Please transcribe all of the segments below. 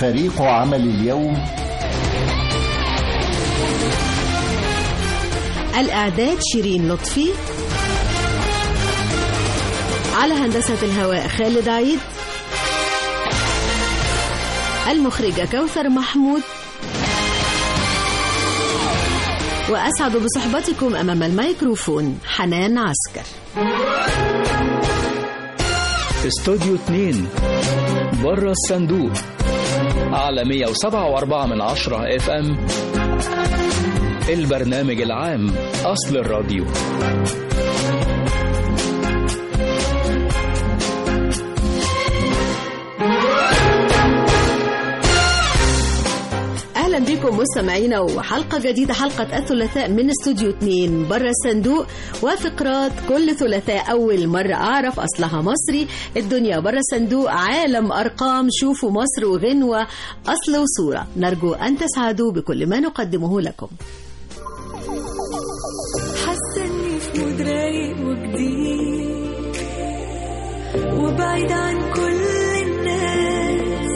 فريق عمل اليوم الإعداد شيرين لطفي على هندسة الهواء خالد عيد المخرجة كوثر محمود وأسعد بصحبتكم أمام الميكروفون حنان عسكر استوديو 2 بره الصندوق على 107.4 من عشرة اف ام البرنامج العام أصل الراديو اهلا بكم مستمعينا وحلقه جديده حلقه الثلاثاء من استوديو 2 بره الصندوق وفقرات كل ثلاثاء اول مره اعرف اصلها مصري الدنيا بره الصندوق عالم ارقام شوفوا مصر وغنوه اصل وصوره نرجو ان تسعدوا بكل ما نقدمه لكم حاسه اني في مود رايق وجديد وبعيد عن كل الناس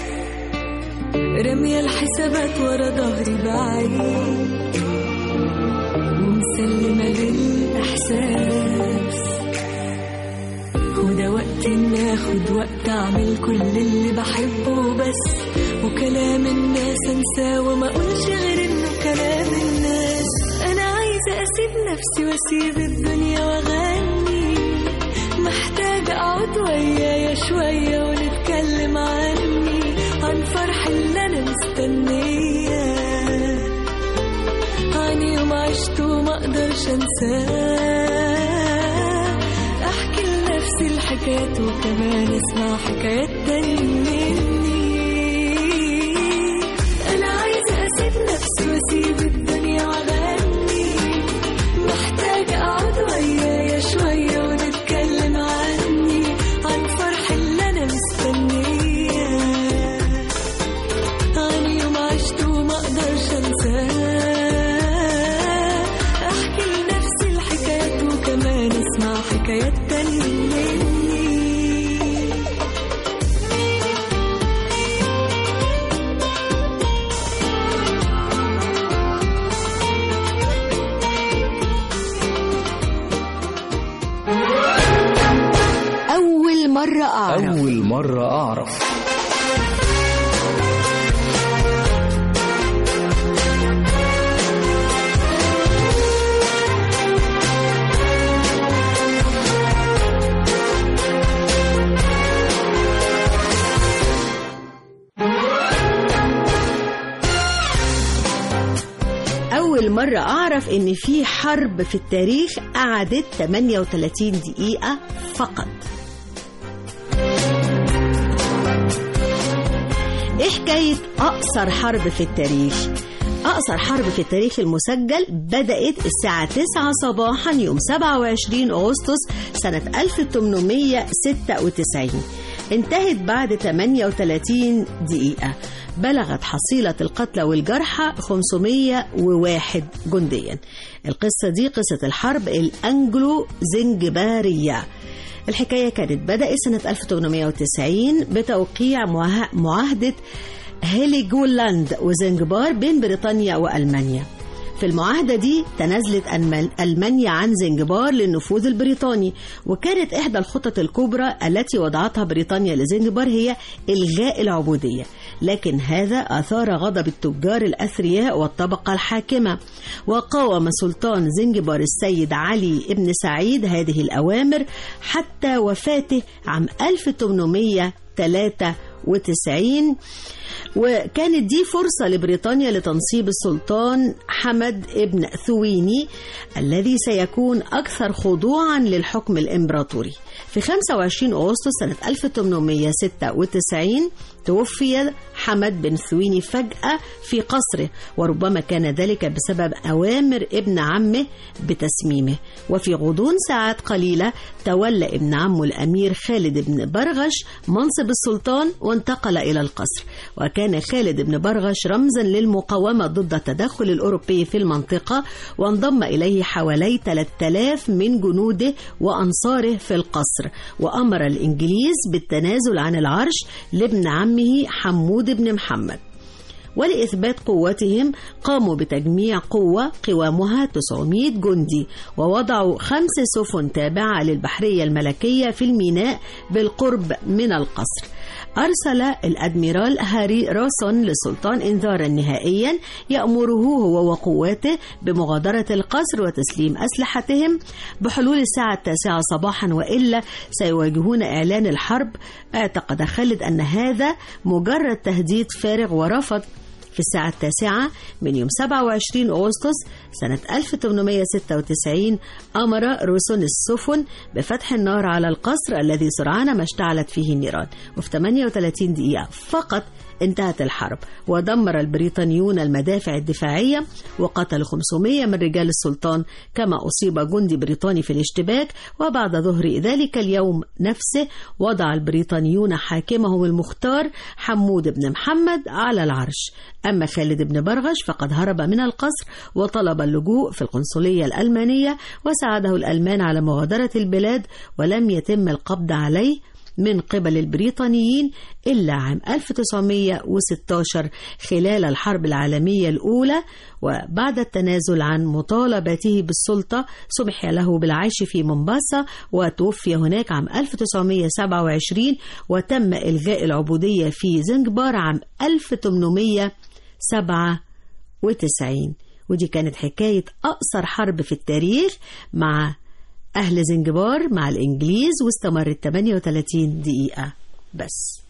رامية الحسابات ورا ظهري بعيد ومسلمة للإحساس وده وقت إن آخد وقت أعمل كل اللي بحبه بس وكلام الناس أنساه وما أقولش غير إنه كلام الناس أنا عايزة أسيب نفسي وأسيب الدنيا وأغني محتاجة أقعد ويايا شوية ونتكلم عني عن فرح اللي أنا مستنياه عن يوم عشته وما أقدرش أنساه أحكي لنفسي الحكايات وكمان أسمع حكايات تاني مني أنا عايزة أسيب نفسي وأسيب الدنيا وأغني محتاجة أقعد ويايا شوية ونتكلم عني عن فرح اللي أنا مستنياه عن يوم عشته وما أقدرش أنساه أحكي لنفسي الحكايات وكمان أسمع حكايات تانية مني اول مره اعرف أول مرة أعرف أول مرة أعرف إن في حرب في التاريخ قعدت 38 دقيقة فقط إيه حكاية أقصر حرب في التاريخ؟ أقصر حرب في التاريخ المسجل بدأت الساعة 9 صباحا يوم 27 أغسطس سنة 1896 انتهت بعد 38 دقيقة بلغت حصيلة القتلى والجرحى 501 جنديا القصة دي قصة الحرب الأنجلو زنجبارية الحكاية كانت بدأت سنة 1890 بتوقيع معه- معاهدة هيليجولاند وزنجبار بين بريطانيا وألمانيا في المعاهدة دي تنازلت ألم- ألمانيا عن زنجبار للنفوذ البريطاني وكانت إحدى الخطط الكبرى التي وضعتها بريطانيا لزنجبار هي إلغاء العبودية لكن هذا أثار غضب التجار الأثرياء والطبقة الحاكمة وقاوم سلطان زنجبار السيد علي بن سعيد هذه الأوامر حتى وفاته عام 1893 وكانت دي فرصة لبريطانيا لتنصيب السلطان حمد ابن ثويني الذي سيكون أكثر خضوعا للحكم الإمبراطوري في 25 أغسطس سنة 1896 توفي حمد بن ثويني فجأة في قصره وربما كان ذلك بسبب أوامر ابن عمه بتسميمه وفي غضون ساعات قليلة تولى ابن عمه الأمير خالد بن برغش منصب السلطان وانتقل إلى القصر وكان خالد بن برغش رمزا للمقاومة ضد التدخل الأوروبي في المنطقة وانضم إليه حوالي 3000 من جنوده وأنصاره في القصر وأمر الإنجليز بالتنازل عن العرش لابن عمه حمود حمود بن محمد ولإثبات قوتهم قاموا بتجميع قوة قوامها 900 جندي ووضعوا خمس سفن تابعة للبحرية الملكية في الميناء بالقرب من القصر أرسل الأدميرال هاري راسون للسلطان إنذارا نهائيا يأمره هو وقواته بمغادرة القصر وتسليم أسلحتهم بحلول الساعة التاسعة صباحا وإلا سيواجهون إعلان الحرب اعتقد خالد أن هذا مجرد تهديد فارغ ورفض في الساعة التاسعة من يوم 27 أغسطس سنة 1896 أمر روسون السفن بفتح النار على القصر الذي سرعان ما اشتعلت فيه النيران وفي 38 دقيقة فقط انتهت الحرب ودمر البريطانيون المدافع الدفاعية وقتلوا 500 من رجال السلطان كما أصيب جندي بريطاني في الاشتباك وبعد ظهر ذلك اليوم نفسه وضع البريطانيون حاكمهم المختار حمود بن محمد على العرش أما خالد بن برغش فقد هرب من القصر وطلب اللجوء في القنصلية الألمانية وساعده الألمان على مغادرة البلاد ولم يتم القبض عليه من قبل البريطانيين إلا عام 1916 خلال الحرب العالمية الأولى وبعد التنازل عن مطالبته بالسلطة سمح له بالعيش في مومباسا وتوفي هناك عام 1927 وتم إلغاء العبودية في زنجبار عام 1897 ودي كانت حكاية أقصر حرب في التاريخ مع أهل زنجبار مع الإنجليز واستمرت 38 دقيقة بس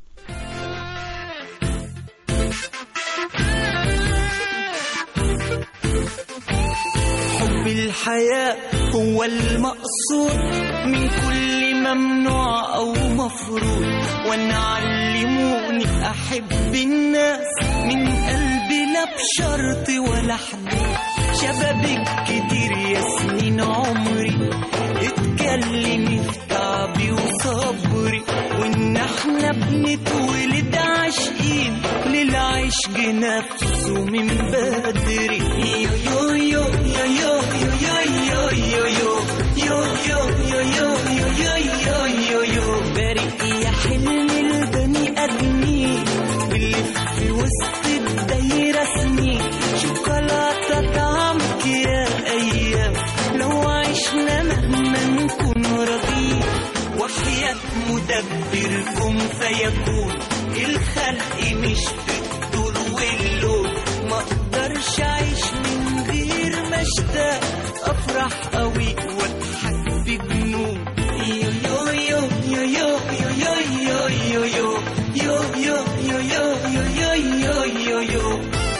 حب الحياة هو المقصود من كل ممنوع أو مفروض وأنا علموني أحب الناس من قلبي لا بشرط ولا حدود شبابك كتير يا سنين عمري اتكلمي في تعبي وصبري وإن احنا بنتولد عاشقين للعشق نفسه من بدري يو يو يو يو يو يو يو يو يو يو يو يو يو يو يو يو يو بارق يا حلم البني ادمين بنلف في وسط الدايرة سنين شوكولاتة طعمك يا ايام لو عشنا مهما نكون راضيين وحياة مدبر كن فيكون الخلق مش بالطول واللون ما اقدرش اعيش من غير ما اشتاق افرح قوي واضحك بجنون يو يو يو يو يو يو يو يو يو يو يو يو يو يو يو يو يو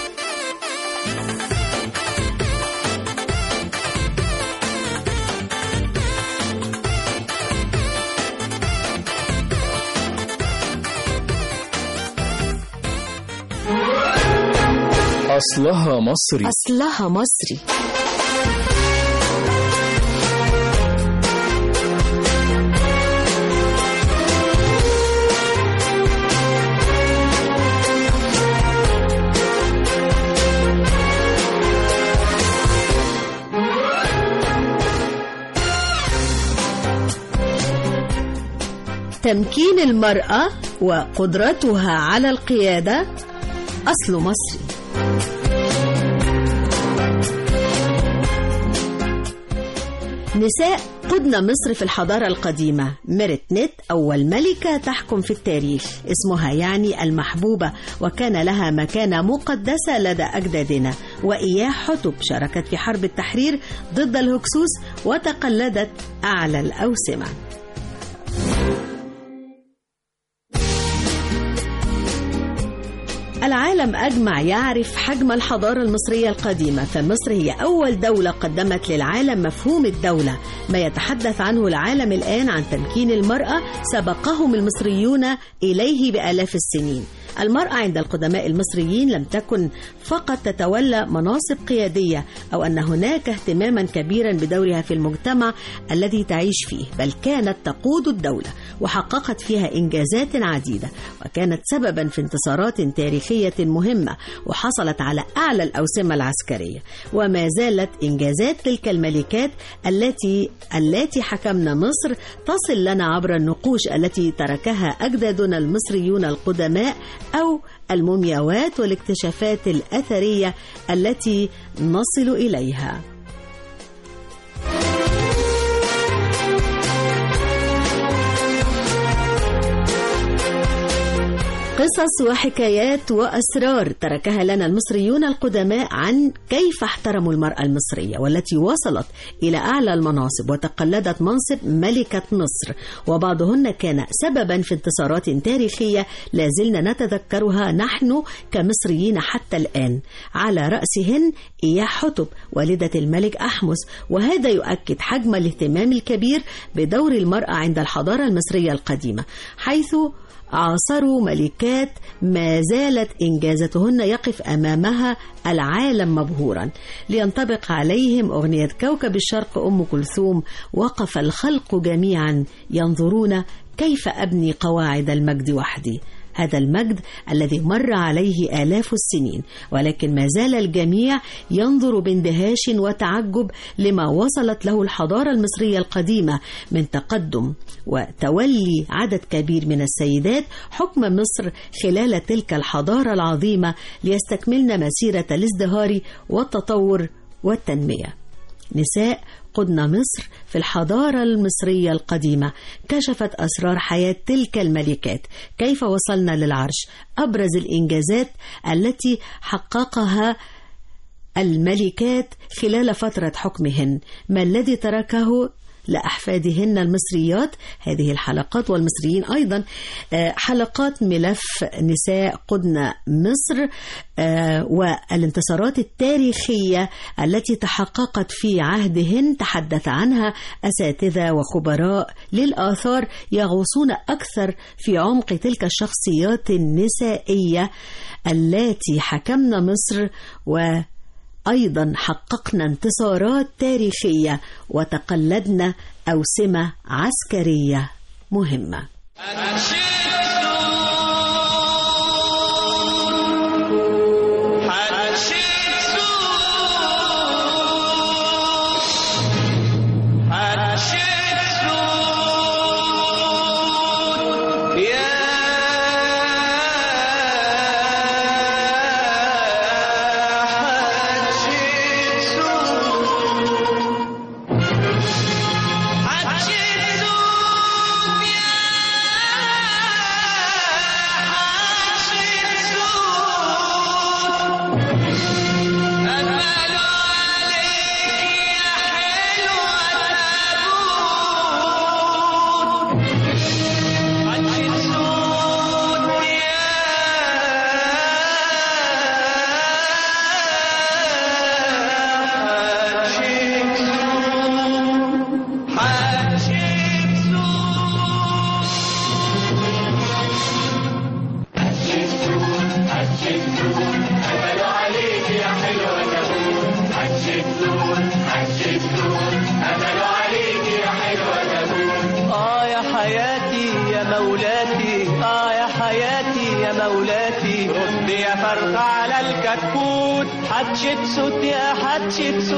أصلها مصري أصلها مصري تمكين المرأة وقدرتها على القيادة أصل مصري نساء قدن مصر في الحضارة القديمة ميرت نت أول ملكة تحكم في التاريخ اسمها يعني المحبوبة وكان لها مكانة مقدسة لدى أجدادنا وإياه حتب شاركت في حرب التحرير ضد الهكسوس وتقلدت أعلى الأوسمة العالم أجمع يعرف حجم الحضارة المصرية القديمة فمصر هي أول دولة قدمت للعالم مفهوم الدولة ما يتحدث عنه العالم الآن عن تمكين المرأة سبقهم المصريون إليه بآلاف السنين المرأة عند القدماء المصريين لم تكن فقط تتولى مناصب قيادية أو أن هناك اهتماما كبيرا بدورها في المجتمع الذي تعيش فيه بل كانت تقود الدولة وحققت فيها إنجازات عديدة وكانت سببا في انتصارات تاريخية مهمة وحصلت على أعلى الأوسمة العسكرية وما زالت إنجازات تلك الملكات التي التي حكمنا مصر تصل لنا عبر النقوش التي تركها أجدادنا المصريون القدماء أو المومياوات والاكتشافات الأثرية التي نصل إليها قصص وحكايات وأسرار تركها لنا المصريون القدماء عن كيف احترموا المرأة المصرية والتي وصلت إلى أعلى المناصب وتقلدت منصب ملكة مصر وبعضهن كان سببا في انتصارات تاريخية لازلنا نتذكرها نحن كمصريين حتى الآن على رأسهن إياه حتب والدة الملك أحمس وهذا يؤكد حجم الاهتمام الكبير بدور المرأة عند الحضارة المصرية القديمة حيث عاصروا ملكات ما زالت إنجازاتهن يقف أمامها العالم مبهورا لينطبق عليهم أغنية كوكب الشرق أم كلثوم وقف الخلق جميعا ينظرون كيف أبني قواعد المجد وحدي هذا المجد الذي مر عليه آلاف السنين ولكن ما زال الجميع ينظر باندهاش وتعجب لما وصلت له الحضارة المصرية القديمة من تقدم وتولي عدد كبير من السيدات حكم مصر خلال تلك الحضارة العظيمة ليستكملن مسيرة الازدهار والتطور والتنمية نساء قدنا مصر في الحضارة المصرية القديمة كشفت أسرار حياة تلك الملكات كيف وصلنا للعرش أبرز الإنجازات التي حققها الملكات خلال فترة حكمهن ما الذي تركه لأحفادهن المصريات هذه الحلقات والمصريين أيضا حلقات ملف نساء قدنا مصر والانتصارات التاريخية التي تحققت في عهدهن تحدث عنها أساتذة وخبراء للآثار يغوصون أكثر في عمق تلك الشخصيات النسائية التي حكمنا مصر و أيضا حققنا انتصارات تاريخية وتقلدنا أوسمة عسكرية مهمة حتشبسوت يا حتشبسوت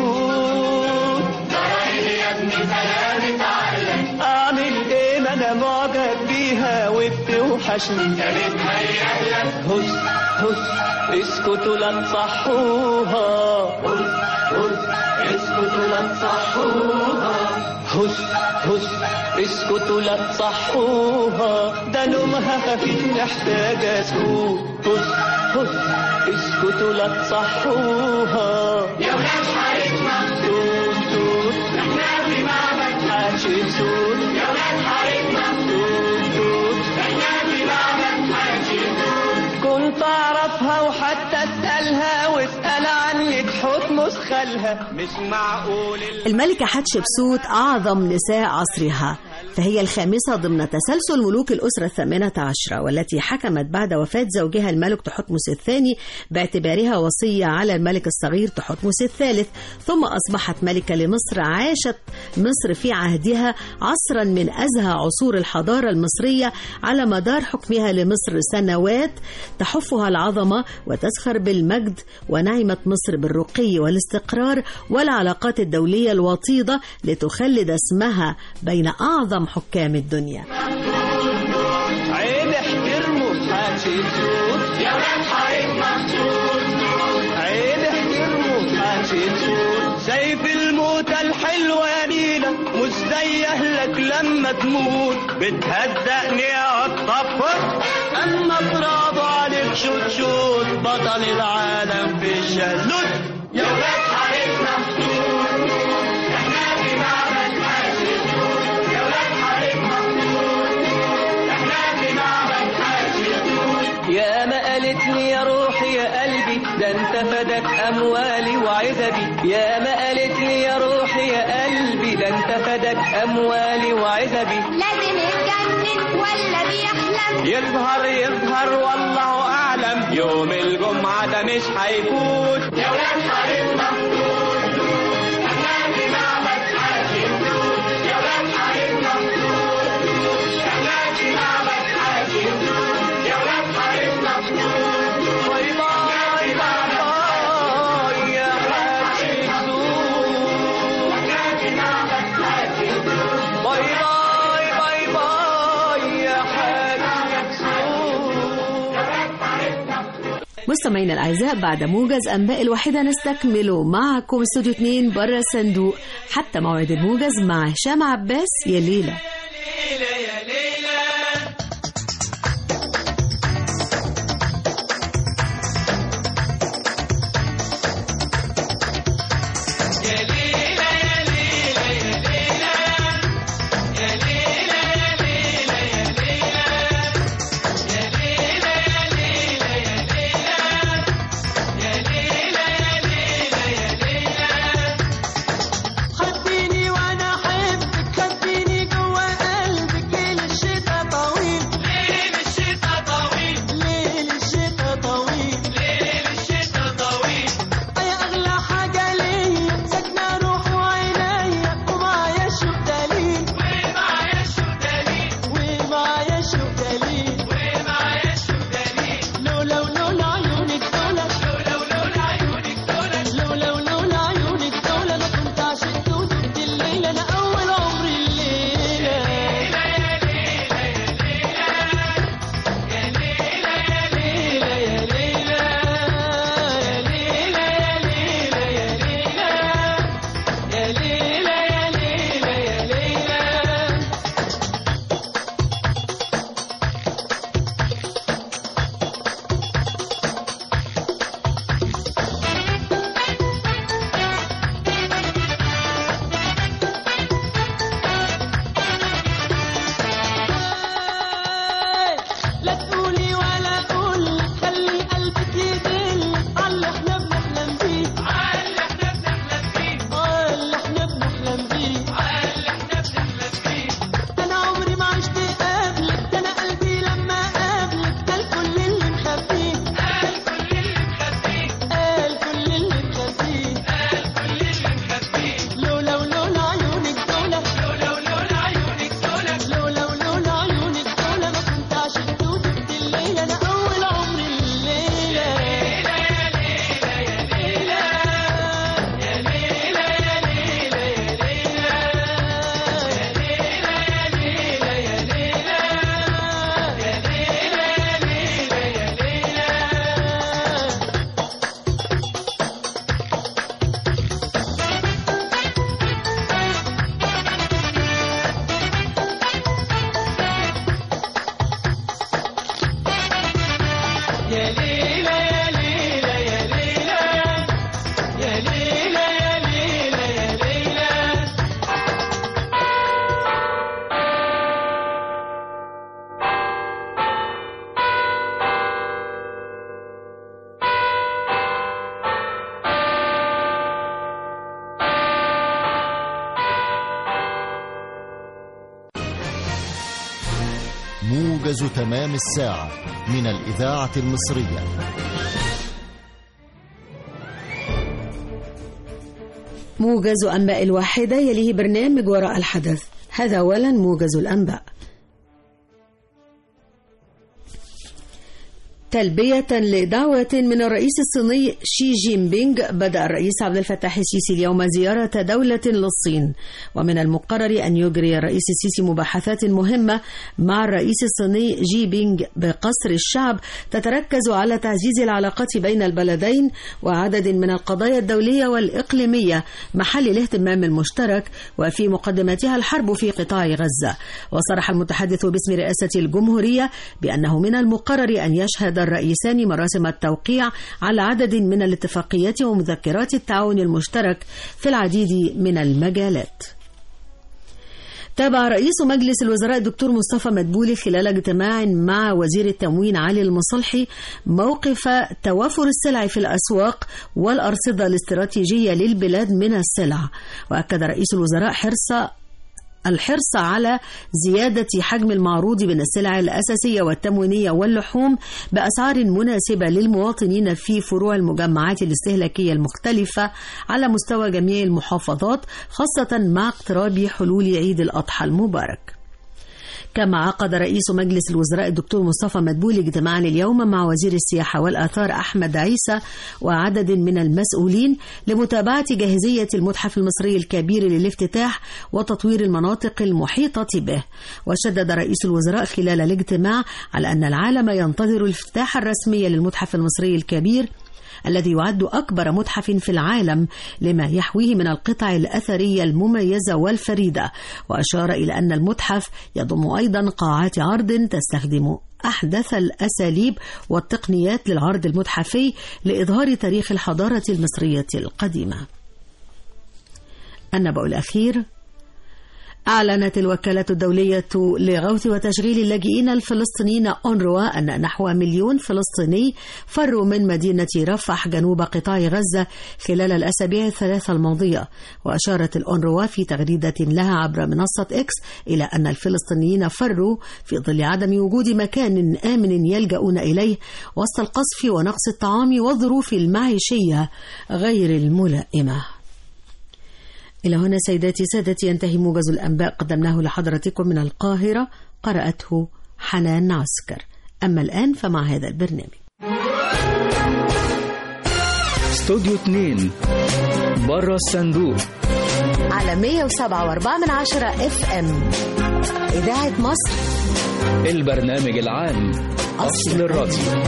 يا ابني سلام اتعلم اعمل ايه ما انا معجب بيها وبتوحشني يا بتهيأ لك هس هس اسكتوا لا تصحوها هس هس اسكتوا لا تصحوها هس هس اسكتوا لا تصحوها ده نومها خفيف محتاجة سكوت هس هس اسكتوا لا تصحوها يا ولاد حارتنا توت توت احنا في معبد حاشي صوت يا ولاد حارتنا توت توت احنا في معبد حارتنا كنت اعرفها وحتى اسالها واسال عنك حتمس خالها مش معقول الملكة حتشبسوت أعظم نساء عصرها فهي الخامسة ضمن تسلسل ملوك الأسرة الثامنة عشرة والتي حكمت بعد وفاة زوجها الملك تحتمس الثاني باعتبارها وصية على الملك الصغير تحتمس الثالث ثم أصبحت ملكة لمصر عاشت مصر في عهدها عصرا من أزهى عصور الحضارة المصرية على مدار حكمها لمصر سنوات تحفها العظمة وتزخر بالمجد ونعمت مصر بالرقي والاستقرار والعلاقات الدولية الوطيدة لتخلد اسمها بين أعظم حكام الدنيا عيب احترموا هنشيل يا ولاد حارتنا عيب احكي الموت هنشيل شايف الموتة الحلوة يا نيلة مش زي اهلك لما تموت بتهدأني اطفر اما برافو عليك شوت شوت بطل العالم في الشلوت يا ولاد حارتنا احنا في معبد حاجة يا ولاد حارتنا احنا في معبد حاجة يا ما قالت لي يا روحي يا قلبي ده انت فدك اموالي وعزبي يا ما قالت لي يا روحي يا قلبي ده انت فدك اموالي وعزبي لازم يتجنن ولا بيحلم يظهر يظهر والله اعلم يوم الجمعة ده مش هيفوت يا ولاد حارتنا احنا في معبد حاجة يا ولاد حارتنا احنا في معبد حاجة يا ولاد حارتنا باي باي باي باي يا حاجة احنا في معبد حاجة باي باي باي باي يا حاجة مستمعينا الأعزاء بعد موجز أنباء الواحدة نستكمل معكم استوديو 2 بره الصندوق حتى موعد الموجز مع هشام عباس يا ليلى خديني وانا احبك خديني جوا قلبك ليل الشتا طويل ليل الشتا طويل ليل الشتا طويل ليل الشتا طويل يا اغلى حاجه ليا ساكنه روحي وعينيا ومعايا شوف دليل ومعايا شوف دليل ومعايا شوف دليل ومعايا شوف دليل لولا ولولا عيونك دولة لولا ولولا عيونك دولة لولا ولولا عيونك دولة انا كنت عشقت ودقت الليلة انا اول عمري الليلة لا تقولي ولا اقول خلي قلبك يدل على اللي احنا بنحلم بيه على اللي احنا بنحلم بيه على اللي احنا بنحلم بيه على اللي احنا بنحلم بيه انا عمري ما عشت قبلك ده انا قلبي لما قابلك قال كل اللي مخبيه قال كل اللي مخبيه قال كل اللي مخبيه قال كل اللي مخبيه لولا ولولا عيونك دولة لولا ولولا عيونك دولة لولا ولولا عيونك دولة ما كنت عشقت ودقت الليلة أنا أول عمري الليلة يا ليلى يا ليلى يا ليلى يا ليلى يا ليلى يا ليلى موجز تمام الساعة من الإذاعة المصرية موجز أنباء الواحدة يليه برنامج وراء الحدث هذا أولا موجز الأنباء تلبية لدعوة من الرئيس الصيني شي جين بينغ بدأ الرئيس عبد الفتاح السيسي اليوم زيارة دولة للصين ومن المقرر أن يجري الرئيس السيسي مباحثات مهمة مع الرئيس الصيني جي بينغ بقصر الشعب تتركز على تعزيز العلاقات بين البلدين وعدد من القضايا الدولية والإقليمية محل الاهتمام المشترك وفي مقدمتها الحرب في قطاع غزة وصرح المتحدث باسم رئاسة الجمهورية بأنه من المقرر أن يشهد الرئيسان مراسم التوقيع على عدد من الاتفاقيات ومذكرات التعاون المشترك في العديد من المجالات تابع رئيس مجلس الوزراء الدكتور مصطفى مدبولي خلال اجتماع مع وزير التموين علي المصلحي موقف توافر السلع في الأسواق والأرصدة الاستراتيجية للبلاد من السلع وأكد رئيس الوزراء حرص الحرص على زيادة حجم المعروض من السلع الأساسية والتموينية واللحوم بأسعار مناسبة للمواطنين في فروع المجمعات الاستهلاكية المختلفة على مستوى جميع المحافظات خاصة مع اقتراب حلول عيد الأضحى المبارك. كما عقد رئيس مجلس الوزراء الدكتور مصطفى مدبولي اجتماعا اليوم مع وزير السياحة والآثار أحمد عيسى وعدد من المسؤولين لمتابعة جاهزية المتحف المصري الكبير للافتتاح وتطوير المناطق المحيطة به وشدد رئيس الوزراء خلال الاجتماع على أن العالم ينتظر الافتتاح الرسمي للمتحف المصري الكبير الذي يعد أكبر متحف في العالم لما يحويه من القطع الأثرية المميزة والفريدة وأشار إلى أن المتحف يضم أيضا قاعات عرض تستخدم أحدث الأساليب والتقنيات للعرض المتحفي لإظهار تاريخ الحضارة المصرية القديمة النبأ الأخير أعلنت الوكالة الدولية لغوث وتشغيل اللاجئين الفلسطينيين أونروا أن نحو مليون فلسطيني فروا من مدينة رفح جنوب قطاع غزة خلال الأسابيع الثلاثة الماضية وأشارت الأونروا في تغريدة لها عبر منصة إكس إلى أن الفلسطينيين فروا في ظل عدم وجود مكان آمن يلجؤون إليه وسط القصف ونقص الطعام والظروف المعيشية غير الملائمة إلى هنا سيداتي سادتي ينتهي موجز الأنباء قدمناه لحضرتكم من القاهرة قرأته حنان عسكر أما الآن فمع هذا البرنامج استوديو 2 بره الصندوق على 107.4 من عشرة اف ام إذاعة مصر البرنامج العام أصل الراديو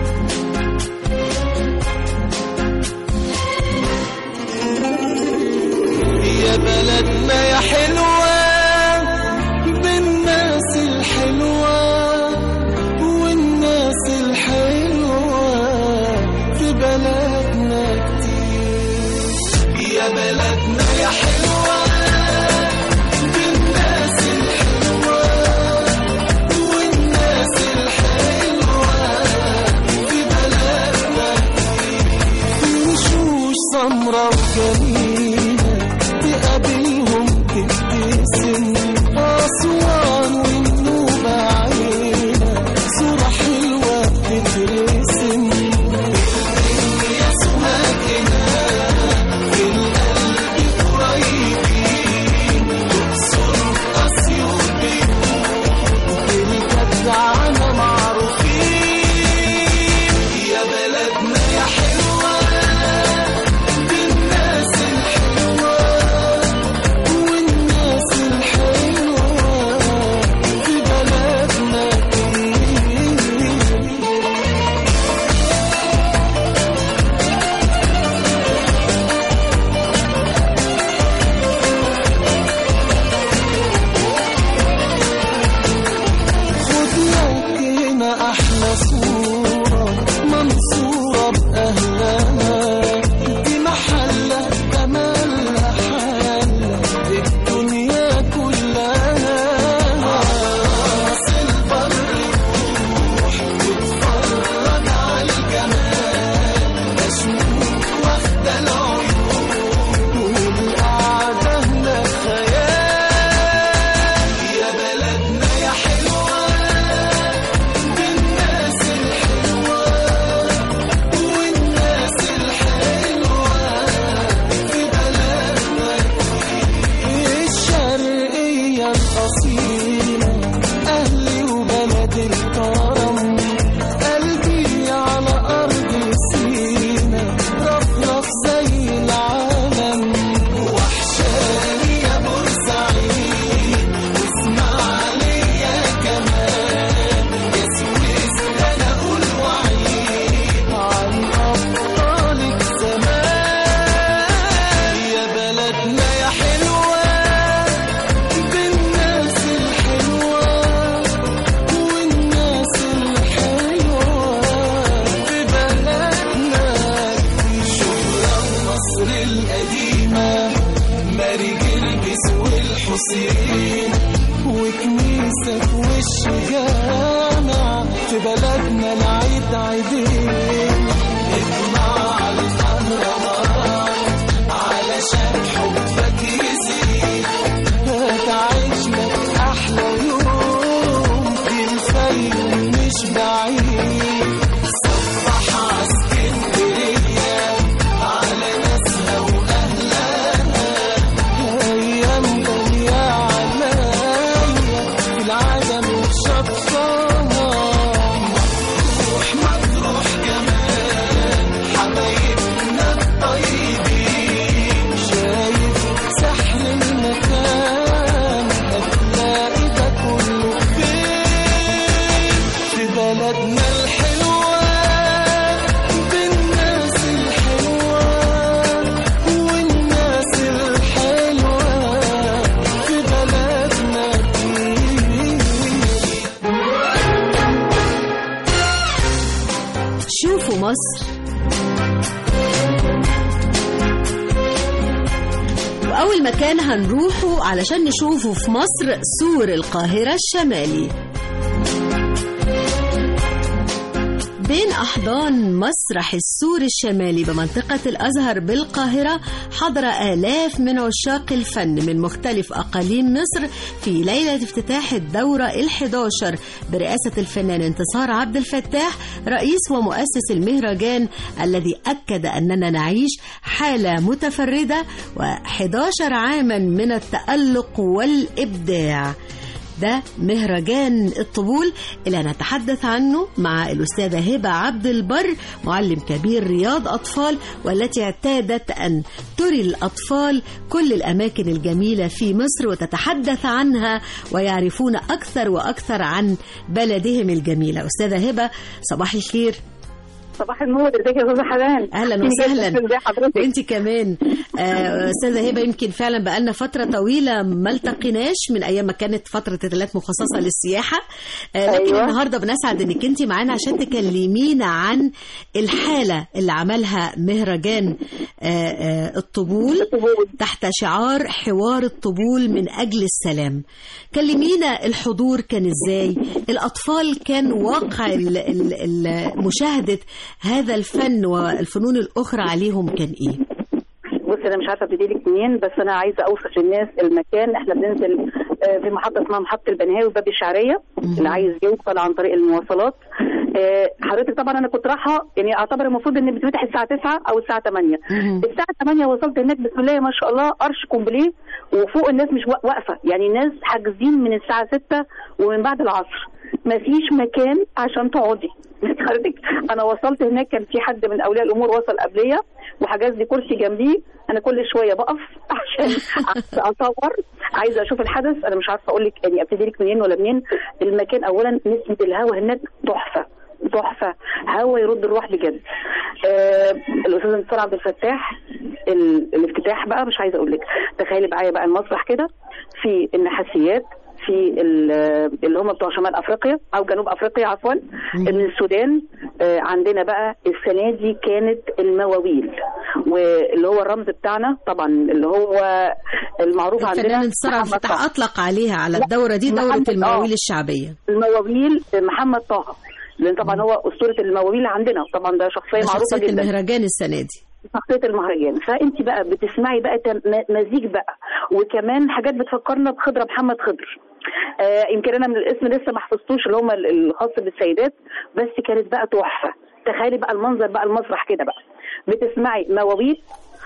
يا بلدنا يا حلوة بالناس الحلوة والناس الحلوة في بلدنا كتير يا بلدنا يا حلوة بالناس الحلوة والناس الحلوة في بلدنا كتير وشوش سمرة وجميلة تقابلهم تبتسم أسوان والنوبة عينة صورة حلوة بتترسم يا سماكنا في القلب قريبين تقصر أسيوط بالجدعنة معروفين يا بلدنا يا حلوة بالناس شوفوا مصر وأول مكان هنروحه علشان نشوفه في مصر سور القاهرة الشمالي بين أحضان مسرح السور الشمالي بمنطقة الأزهر بالقاهرة حضر آلاف من عشاق الفن من مختلف أقاليم مصر في ليلة افتتاح الدورة الحداشر برئاسة الفنان انتصار عبد الفتاح رئيس ومؤسس المهرجان الذي أكد أننا نعيش حالة متفردة و11 عاما من التألق والإبداع ده مهرجان الطبول اللي هنتحدث عنه مع الأستاذة هبة عبد البر معلم كبير رياض أطفال والتي اعتادت أن تري الأطفال كل الأماكن الجميلة في مصر وتتحدث عنها ويعرفون أكثر وأكثر عن بلدهم الجميلة أستاذة هبة صباح الخير صباح النور ازيك يا استاذه حنان اهلا وسهلا ازي حضرتك وانت كمان آه، استاذه هبه يمكن فعلا بقالنا فتره طويله ما التقيناش من ايام ما كانت فتره ثلاث مخصصه للسياحه آه، لكن أيوة. النهارده بنسعد انك انت معانا عشان تكلمينا عن الحاله اللي عملها مهرجان آه، آه، الطبول تحت شعار حوار الطبول من اجل السلام كلمينا الحضور كان ازاي الاطفال كان واقع ال- ال- ال- مشاهده هذا الفن والفنون الاخرى عليهم كان ايه بص انا مش عارفه ابتدي لك منين بس انا عايزه اوصف للناس المكان احنا بننزل آه، في محطه اسمها محطه البنهاوي باب الشعريه اللي عايز يوصل عن طريق المواصلات آه، حضرتك طبعا انا كنت رايحه يعني اعتبر المفروض ان بتفتح الساعه 9 او الساعه 8 الساعه 8 وصلت هناك بسم الله ما شاء الله قرش كومبليه وفوق الناس مش وا- واقفه يعني الناس حاجزين من الساعه 6 ومن بعد العصر مفيش مكان عشان تقعدي حضرتك انا وصلت هناك كان في حد من اولياء الامور وصل قبليه وحجز لي كرسي جنبيه انا كل شويه بقف عشان اصور عايزه اشوف الحدث انا مش عارفه اقول لك يعني ابتدي لك منين ولا منين المكان اولا نسمه الهواء هناك تحفه تحفه هوا يرد الروح بجد آه الاستاذ انتصار عبد الفتاح ال- الافتتاح بقى مش عايزه اقول لك تخيلي معايا بقى المسرح كده في النحاسيات في ال- اللي هم بتوع شمال افريقيا او جنوب افريقيا عفوا من السودان آه، عندنا بقى السنه دي كانت المواويل واللي هو الرمز بتاعنا طبعا اللي هو المعروف عندنا الفنان انتصار عبد محمد الفتاح طه. اطلق عليها على الدوره دي دوره محمد- المواويل آه. الشعبيه المواويل محمد طه لان طبعا هو اسطوره المواويل عندنا طبعا ده شخصيه معروفه شخصيه جدا المهرجان السنه دي شخصيه المهرجان فانت بقى بتسمعي بقى تم- مزيج بقى وكمان حاجات بتفكرنا بخضره محمد خضر آه يمكن انا من الاسم لسه ما حفظتوش اللي هم ال- الخاص بالسيدات بس كانت بقى تحفه تخيلي بقى المنظر بقى المسرح كده بقى بتسمعي مواويل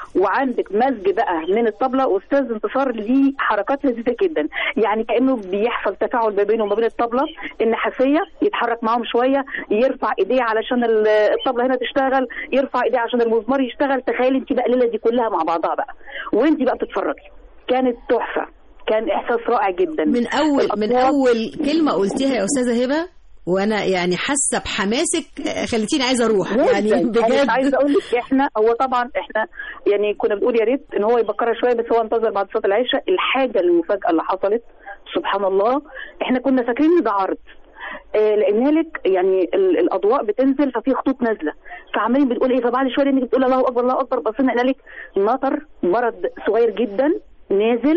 وعندك مزج بقى من الطبله استاذ انتصار ليه حركات لذيذه جدا يعني كانه بيحصل تفاعل ما بينه وما بين الطبله النحاسيه يتحرك معاهم شويه يرفع ايديه علشان ال- الطبله هنا تشتغل يرفع ايديه عشان المزمار يشتغل تخيلي انت بقى الليله دي كلها مع بعضها بقى وانت بقى بتتفرجي كانت تحفه كان احساس رائع جدا من اول من الأصوات- اول كلمه قلتيها يا استاذه هبه وانا يعني حاسه بحماسك آه، خليتيني عايزه اروح يعني جداً. بجد أنا عايزه اقول لك احنا هو طبعا احنا يعني كنا بنقول يا ريت ان هو يبكرها شويه بس هو انتظر بعد صلاه العشاء الحاجه المفاجاه اللي حصلت سبحان الله احنا كنا فاكرين ان ده عرض آه، لان لك يعني ال- الاضواء بتنزل ففي خطوط نازله فعمالين بنقول ايه فبعد شويه انك بتقول الله اكبر الله اكبر بصينا لقينا لك مطر برد صغير جدا نازل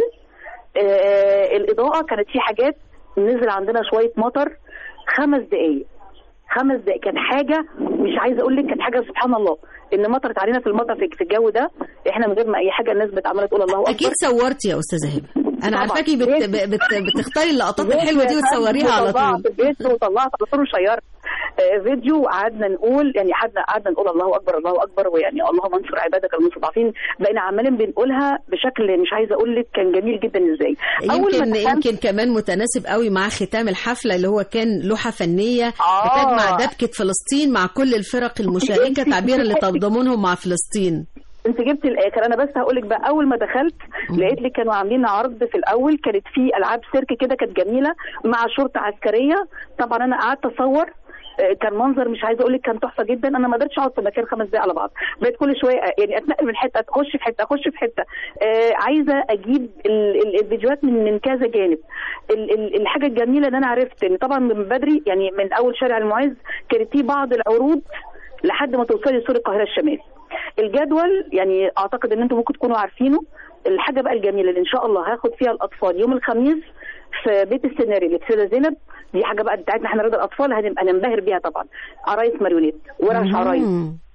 آه، الاضاءه كانت في حاجات نزل عندنا شويه مطر خمس دقائق خمس دقائق كان حاجه مش عايزه اقول لك كانت حاجه سبحان الله ان مطرت علينا في المطر في في الجو ده احنا من غير ما اي حاجه الناس بتعمل تقول الله اكبر اكيد صورتي يا استاذه هبه انا طبعاً. عارفاكي بت... بت... بتختاري اللقطات الحلوه دي وتصوريها على وطلعت طول البيت وطلعت على طول وشيرت آه، فيديو وقعدنا نقول يعني قعدنا قعدنا نقول الله اكبر الله اكبر ويعني اللهم انصر عبادك المستضعفين بقينا عمالين بنقولها بشكل مش عايزه اقول لك كان جميل جدا ازاي يمكن دخلت- يمكن كمان متناسب قوي مع ختام الحفله اللي هو كان لوحه فنيه آه. بتجمع دبكه فلسطين مع كل الفرق المشاركه تعبيرا لتضامنهم مع فلسطين انت جبت الاخر انا بس هقول لك بقى اول ما دخلت لقيت لك كانوا عاملين عرض في الاول كانت في العاب سيرك كده كانت جميله مع شرطه عسكريه طبعا انا قعدت اصور آه، كان منظر مش عايزه اقول لك كان تحفه جدا انا ما قدرتش اقعد في مكان خمس دقايق على بعض بقيت كل شويه آه، يعني اتنقل من حته اخش في حته اخش في حته آه، عايزه اجيب ال- ال- الفيديوهات من من كذا جانب ال- ال- الحاجه الجميله ان انا عرفت ان طبعا من بدري يعني من اول شارع المعز كانت في بعض العروض لحد ما توصلي سور القاهره الشمالي الجدول يعني اعتقد ان انتم ممكن تكونوا عارفينه الحاجه بقى الجميله اللي ان شاء الله هاخد فيها الاطفال يوم الخميس في بيت السيناريو اللي في سيدة زينب دي حاجه بقى بتاعتنا احنا رضا الاطفال هنبقى ننبهر بيها طبعا عرايس ماريونيت ورش عرايس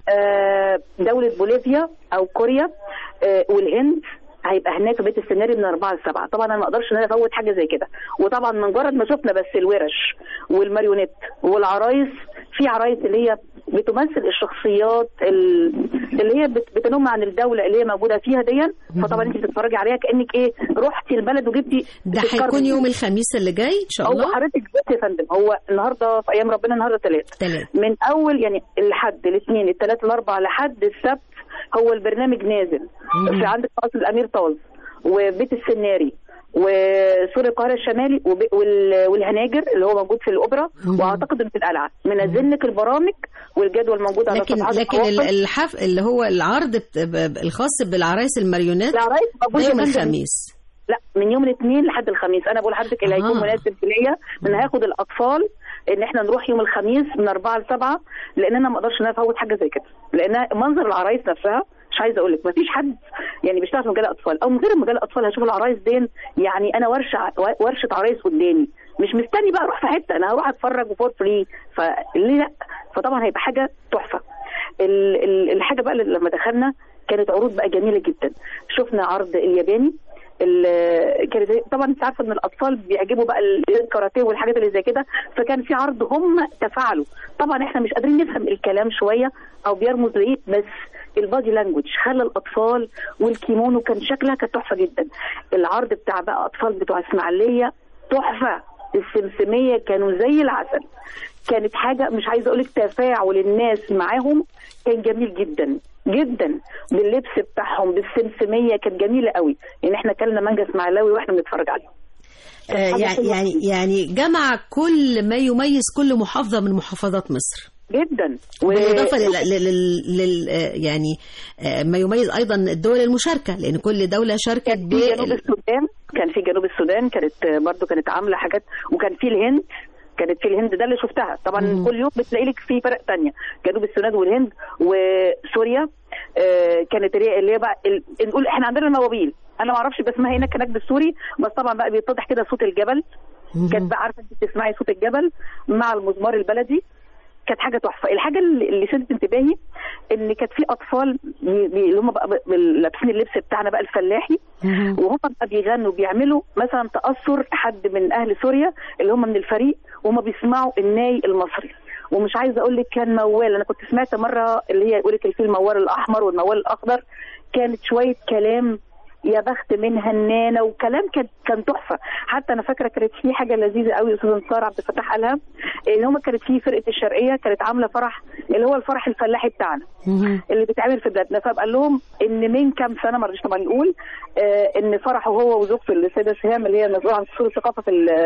آه، دولة بوليفيا أو كوريا آه، والهند هيبقى هناك في بيت السيناريو من 4 ل 7 طبعا انا ما اقدرش ان انا افوت حاجه زي كده وطبعا مجرد ما شفنا بس الورش والماريونيت والعرايس في عرايس اللي هي بتمثل الشخصيات ال- اللي هي بت- بتنم عن الدوله اللي هي موجوده فيها دي فطبعا انت بتتفرجي عليها كانك ايه رحتي البلد وجبتي ده تذكرة هيكون من- يوم الخميس اللي جاي ان شاء هو الله حضرتك بس يا فندم هو النهارده في ايام ربنا النهارده ثلاث تلاتة. من اول يعني الحد الاثنين الثلاث الاربع لحد السبت هو البرنامج نازل في عندك قصر الامير طاز وبيت السناري وسور القاهره الشمالي وب- وال- والهناجر اللي هو موجود في الاوبرا واعتقد انه في القلعه منزل لك البرامج والجدول موجود على لكن صفحات لكن ال- التواصل. الحف اللي هو العرض بت- ب- ب- الخاص بالعرايس الماريونات العرايس موجود ده يوم يا فندم. الخميس لا من يوم الاثنين لحد الخميس انا بقول لحضرتك اللي هيكون آه. مناسب ليا ان هاخد الاطفال ان احنا نروح يوم الخميس من 4 ل 7 لان انا ما اقدرش ان انا افوت حاجه زي كده لان منظر العرايس نفسها مش عايزه اقول لك ما فيش حد يعني بيشتغل في مجال الاطفال او من غير مجال الاطفال هشوف العرايس دي يعني انا ورشه ورشه عرايس قدامي مش مستني بقى اروح في حته انا هروح اتفرج وفور فري فليه لا فطبعا هيبقى حاجه تحفه ال- ال- الحاجه بقى اللي لما دخلنا كانت عروض بقى جميله جدا شفنا عرض الياباني ال- كانت طبعا انت عارفه ان الاطفال بيعجبوا بقى الكاراتيه والحاجات اللي زي كده فكان في عرض هم تفاعلوا طبعا احنا مش قادرين نفهم الكلام شويه او بيرمز لايه بس البادي لانجوج خلى الاطفال والكيمونو كان شكلها كانت تحفه جدا العرض بتاع بقى اطفال بتوع اسماعيليه تحفه السمسميه كانوا زي العسل كانت حاجه مش عايزه اقول لك تفاعل الناس معاهم كان جميل جدا جدا باللبس بتاعهم بالسمسميه كانت جميله قوي يعني احنا كلنا مانجا اسماعيلاوي واحنا بنتفرج عليه آه، يعني يعني يعني جمع كل ما يميز كل محافظه من محافظات مصر جدا و... بالاضافه لل, لل... لل... آه، يعني آه، ما يميز ايضا الدول المشاركه لان كل دوله شاركت كان في جنوب السودان كان في جنوب السودان كانت برضو كانت عامله حاجات وكان في الهند كانت في الهند ده اللي شفتها طبعا مم. كل يوم بتلاقي لك في فرق تانية جنوب السودان والهند وسوريا آه، كانت اللي هي- اللي هي بقى ال- نقول احنا عندنا المواويل انا ما اعرفش باسمها هناك هناك بالسوري بس طبعا بقى بيتضح كده صوت الجبل كانت بقى عارفه انت تسمعي صوت الجبل مع المزمار البلدي كانت حاجه تحفه الحاجه اللي اللي شدت انتباهي ان كانت في اطفال بي- بي- اللي هم بقى ب- لابسين اللبس بتاعنا بقى الفلاحي وهم بقى بيغنوا بيعملوا مثلا تاثر حد من اهل سوريا اللي هم من الفريق وهم بيسمعوا الناي المصري ومش عايزه اقول لك كان موال انا كنت سمعت مره اللي هي يقول لك اللي فيه الموال الاحمر والموال الاخضر كانت شويه كلام يا بخت من هنانه وكلام كان كان تحفه حتى انا فاكره كانت في حاجه لذيذه قوي استاذ انتصار عبد الفتاح قالها ان هم كانت في فرقه الشرقيه كانت عامله فرح اللي هو الفرح الفلاحي بتاعنا اللي بيتعمل في بلادنا فقال لهم ان من كام سنه ما رضيش طبعا يقول آه ان فرحه هو وزوجته السيده سهام اللي هي مسؤوله عن قصور الثقافه في ال-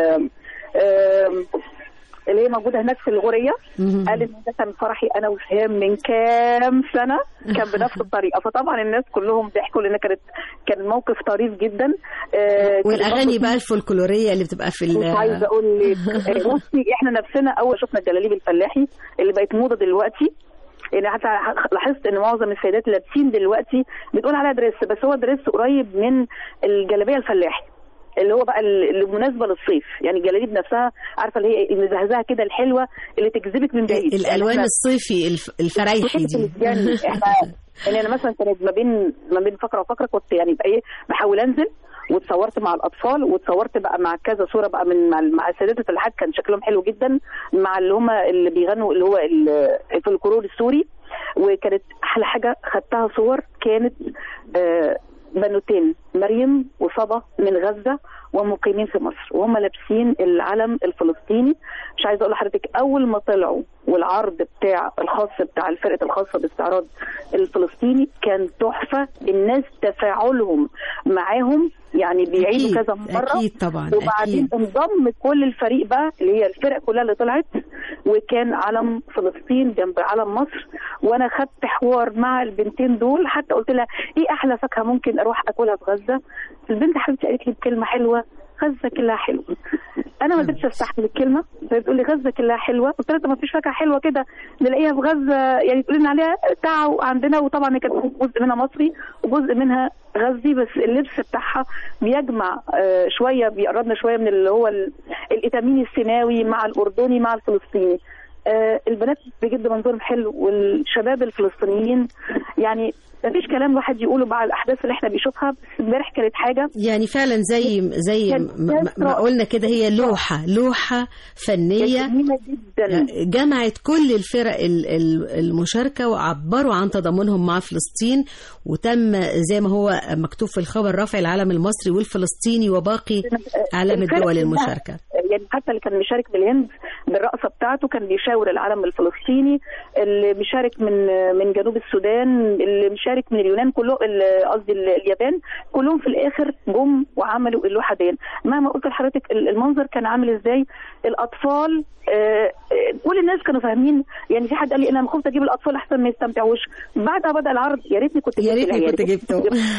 آه، اللي هي موجوده هناك في الغوريه قال ان ده كان فرحي انا وسهام من كام سنه كان بنفس الطريقه فطبعا الناس كلهم ضحكوا لان كانت كان الموقف طريف جدا آه، كان والاغاني الموقف- بقى الفولكلوريه اللي بتبقى في ال- مش عايزه اقول لك آه، بصي احنا نفسنا اول شفنا الجلاليب الفلاحي اللي بقت موضه دلوقتي يعني حتى لاحظت ان معظم السيدات لابسين دلوقتي بتقول عليها دريس بس هو دريس قريب من الجلابيه الفلاحي اللي هو بقى اللي مناسبه للصيف يعني الجلاليب نفسها عارفه اللي هي المزهزهه كده الحلوه اللي تجذبك من بعيد الالوان يعني الصيفي الف- الفرايحي دي يعني احنا يعني انا مثلا كانت ما بين ما بين فقره وفقره كنت يعني بقى ايه بحاول انزل واتصورت مع الاطفال واتصورت بقى مع كذا صوره بقى من مع, مع السيدات الفلاحات كان شكلهم حلو جدا مع اللي هم اللي بيغنوا اللي هو ال- الفولكلور السوري وكانت احلى حاجه خدتها صور كانت آه بنوتين مريم وصبا من غزه ومقيمين في مصر وهم لابسين العلم الفلسطيني مش عايزه اقول لحضرتك اول ما طلعوا والعرض بتاع الخاص بتاع الفرقه الخاصه باستعراض الفلسطيني كان تحفه الناس تفاعلهم معاهم يعني بيعيدوا أكيد، كذا مره أكيد طبعا، وبعدين أكيد. انضم كل الفريق بقى اللي هي الفرق كلها اللي طلعت وكان علم فلسطين جنب علم مصر وانا خدت حوار مع البنتين دول حتى قلت لها ايه احلى فاكهه ممكن اروح اكلها في غزه البنت حبيبتي قالت لي بكلمه حلوه غزه كلها حلوه انا ما قدرتش استحمل الكلمه فهي بتقول لي غزه كلها حلوه قلت لها طب ما فيش فاكهه حلوه كده نلاقيها في غزه يعني تقول لنا عليها تعا عندنا وطبعا هي كانت جزء منها مصري وجزء منها غزي بس اللبس بتاعها بيجمع آه، شويه بيقربنا شويه من اللي هو ال- الإتامين السيناوي مع الاردني مع الفلسطيني آه، البنات بجد منظرهم حلو والشباب الفلسطينيين يعني ما فيش كلام واحد يقوله مع الاحداث اللي احنا بنشوفها بس امبارح كانت حاجه يعني فعلا زي زي كان- ما- ما- ما قلنا كده هي لوحة لوحة فنية جميله جدا جمعت كل الفرق ال- ال- المشاركة وعبروا عن تضامنهم مع فلسطين وتم زي ما هو مكتوب في الخبر رفع العلم المصري والفلسطيني وباقي علم الفرق الدول كلها- المشاركة يعني حتى اللي كان بيشارك بالهند بالرقصه بتاعته كان بيشاور العلم الفلسطيني اللي بيشارك من من جنوب السودان اللي بيشارك من اليونان كله ال- قصدي ال- اليابان كلهم في الاخر جم وعملوا اللوحه دي مهما قلت لحضرتك ال- المنظر كان عامل ازاي الاطفال آه، آه، كل الناس كانوا فاهمين يعني في حد قال لي انا خفت اجيب الاطفال احسن ما يستمتعوش بعدها بدا العرض يا ريتني كنت يا جبت ريتني العيال. كنت جبته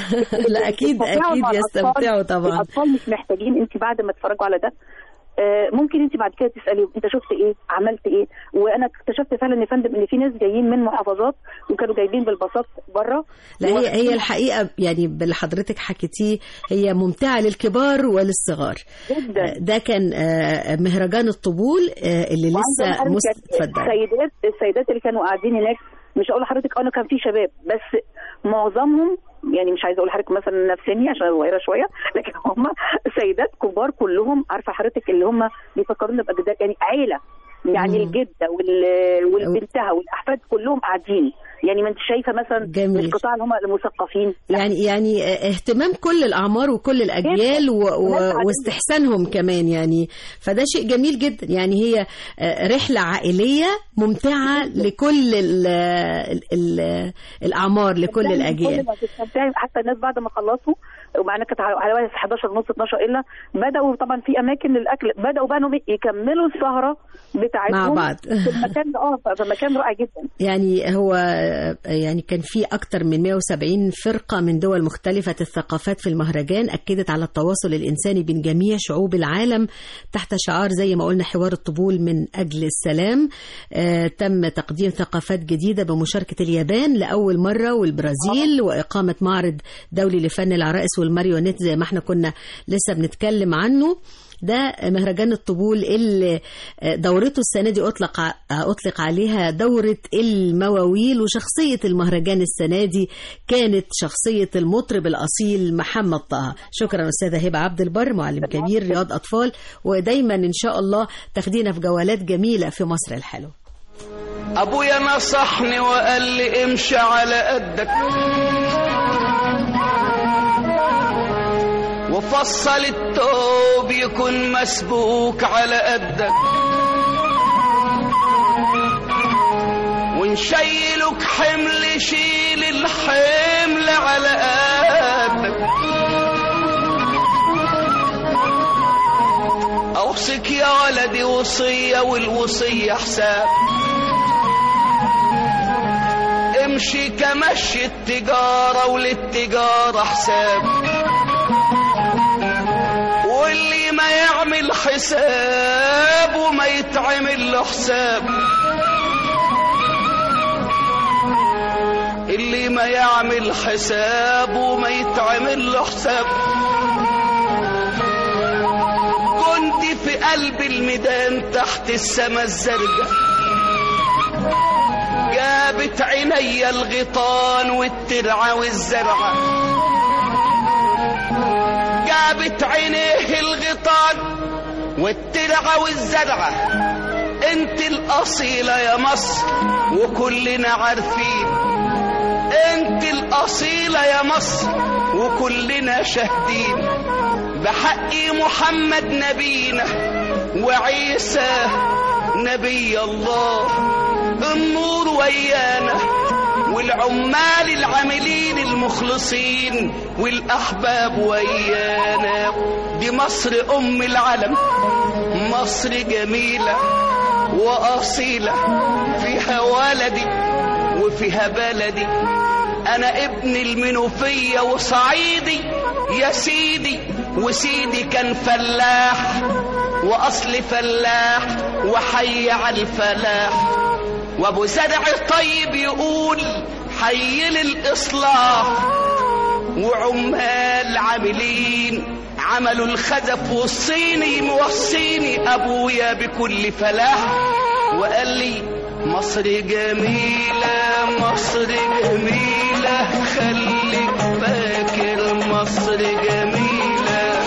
لا اكيد يستمتعوا اكيد مع الأطفال. يستمتعوا طبعا الاطفال مش محتاجين انت بعد ما تتفرجوا على ده آه، ممكن انت بعد كده تسالي انت شفت ايه عملت ايه وانا اكتشفت فعلا يا فندم ان في ناس جايين من محافظات وكانوا جايبين بالباصات بره لا هي هي الحقيقه يعني باللي حضرتك حكيتيه هي ممتعه للكبار وللصغار جدا ده كان آه، مهرجان الطبول آه، اللي وعايزة لسه أقول لك مست- اتفضل السيدات السيدات اللي كانوا قاعدين هناك مش هقول لحضرتك انا كان في شباب بس معظمهم يعني مش عايزه اقول لحضرتك مثلا نفساني عشان أنا صغيره شويه لكن هم سيدات كبار كلهم عارفه حضرتك اللي هم بيفكرونا باجداد يعني عيله يعني مم. الجده وال- والبنتها والاحفاد كلهم قاعدين يعني ما انت شايفه مثلا جميل. مش قطاع اللي هم المثقفين لا. يعني يعني آه، اهتمام كل الاعمار وكل الاجيال و... و... واستحسانهم كمان يعني فده شيء جميل جدا يعني هي آه، رحله عائليه ممتعه لكل ال... ال... ال... الاعمار لكل كل الاجيال ما تستمتعي حتى الناس بعد ما خلصوا ومعنا كانت على على وقت 11 ونص 12 الا بداوا طبعا في اماكن للاكل بداوا بقى انهم يكملوا السهره بتاعتهم مع بعض. في المكان ده اه فمكان رائع جدا يعني هو يعني كان في أكثر من 170 فرقة من دول مختلفة الثقافات في المهرجان أكدت على التواصل الإنساني بين جميع شعوب العالم تحت شعار زي ما قلنا حوار الطبول من أجل السلام آه تم تقديم ثقافات جديدة بمشاركة اليابان لأول مرة والبرازيل وإقامة معرض دولي لفن العرائس والماريونيت زي ما احنا كنا لسه بنتكلم عنه ده مهرجان الطبول اللي دورته السنة دي أطلق أطلق عليها دورة المواويل وشخصية المهرجان السنة دي كانت شخصية المطرب الأصيل محمد طه شكرا أستاذة هبة عبد البر معلم كبير رياض أطفال ودايما إن شاء الله تاخدينا في جولات جميلة في مصر الحلوة ابويا نصحني وقال لي امشي على قدك وفصل التوب يكون مسبوك على قدك ونشيلك حمل شيل الحمل على قدك اوصيك يا ولدي وصية والوصية حساب امشي كمشي التجارة وللتجارة حساب واللي ما يعمل حساب وما يتعمل له حساب اللي ما يعمل حساب وما يتعمل له حساب كنت في قلب الميدان تحت السما الزرقاء جابت عيني الغيطان والترعة والزرعة جابت عينيه الغيطان والترعة والزرعة انت الأصيلة يا مصر وكلنا عارفين انت الأصيلة يا مصر وكلنا شاهدين بحق محمد نبينا وعيسى نبي الله النور ويانا والعمال العاملين المخلصين والأحباب ويانا دي مصر أم العالم مصر جميلة وأصيلة فيها ولدي وفيها بلدي أنا ابن المنوفية وصعيدي يا سيدي وسيدي كان فلاح واصل فلاح وحي على الفلاح وابو زرع طيب يقول حي للاصلاح وعمال عاملين عملوا الخزف والصيني موصيني ابويا بكل فلاح وقال لي مصر جميلة مصر جميلة خليك فاكر مصر جميلة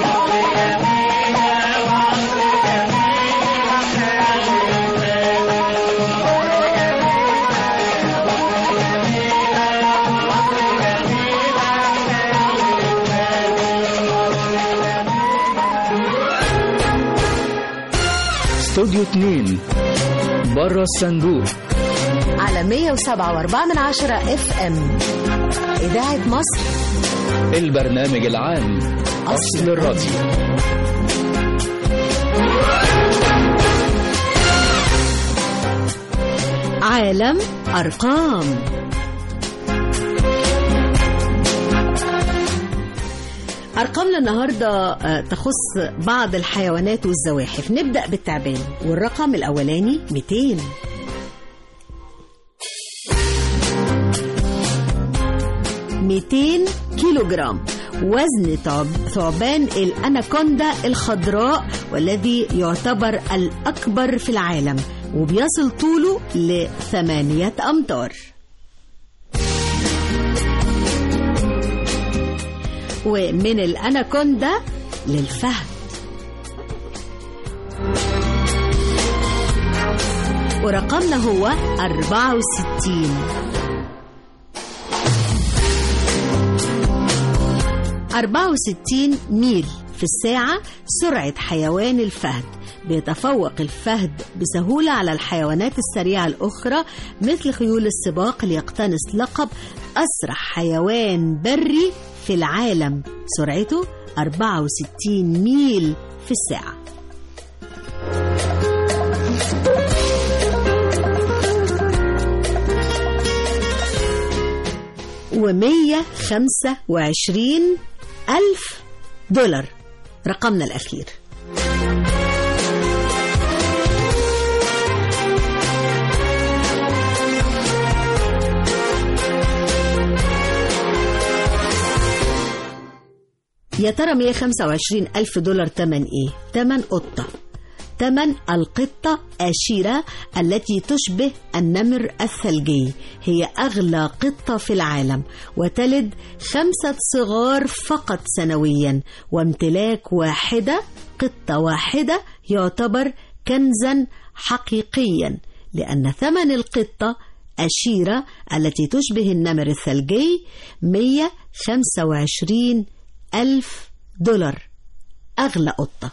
استوديو 2 بره الصندوق على 107.4 من عشرة اف ام إذاعة مصر البرنامج العام أصل الراديو عالم أرقام أرقامنا النهاردة آه، تخص بعض الحيوانات والزواحف نبدأ بالتعبان والرقم الأولاني 200 200 كيلو جرام وزن تعب- ثعبان الأناكوندا الخضراء والذي يعتبر الأكبر في العالم وبيصل طوله لثمانية أمتار ومن الأناكوندا للفهد ورقمنا هو 64 64 ميل في الساعة سرعة حيوان الفهد بيتفوق الفهد بسهولة على الحيوانات السريعة الأخرى مثل خيول السباق ليقتنص لقب أسرع حيوان بري في العالم سرعته 64 ميل في الساعة ومية خمسة وعشرين ألف دولار رقمنا الأخير يا ترى 125 ألف دولار تمن إيه؟ تمن قطة تمن القطة أشيرة التي تشبه النمر الثلجي هي أغلى قطة في العالم وتلد خمسة صغار فقط سنويا وامتلاك واحدة قطة واحدة يعتبر كنزا حقيقيا لأن ثمن القطة أشيرة التي تشبه النمر الثلجي 125 ألف دولار أغلى قطة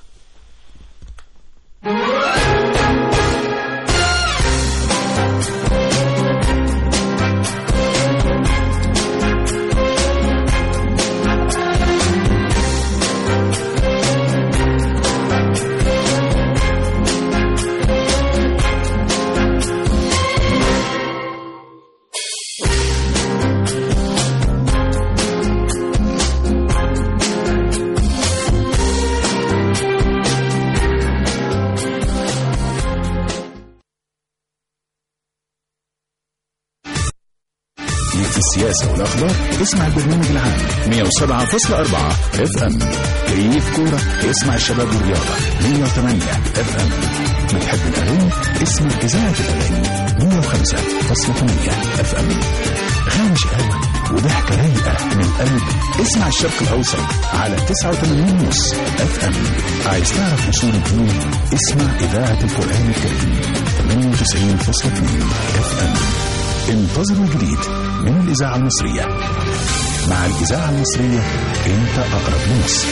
ليك في السياسة والأخبار اسمع البرنامج العام 107.4 اف ام كيف كورة اسمع الشباب والرياضة 108 اف ام بتحب الأغاني اسمع إذاعة الأغاني 105.8 اف ام غنى شقاوة وضحكة رايقة من القلب اسمع الشرق الأوسط على 89 ونص اف ام عايز تعرف أصول الفنون اسمع إذاعة القرآن الكريم 98.2 اف ام انتظروا الجديد من الإذاعة المصرية مع الإذاعة المصرية أنت أقرب لمصر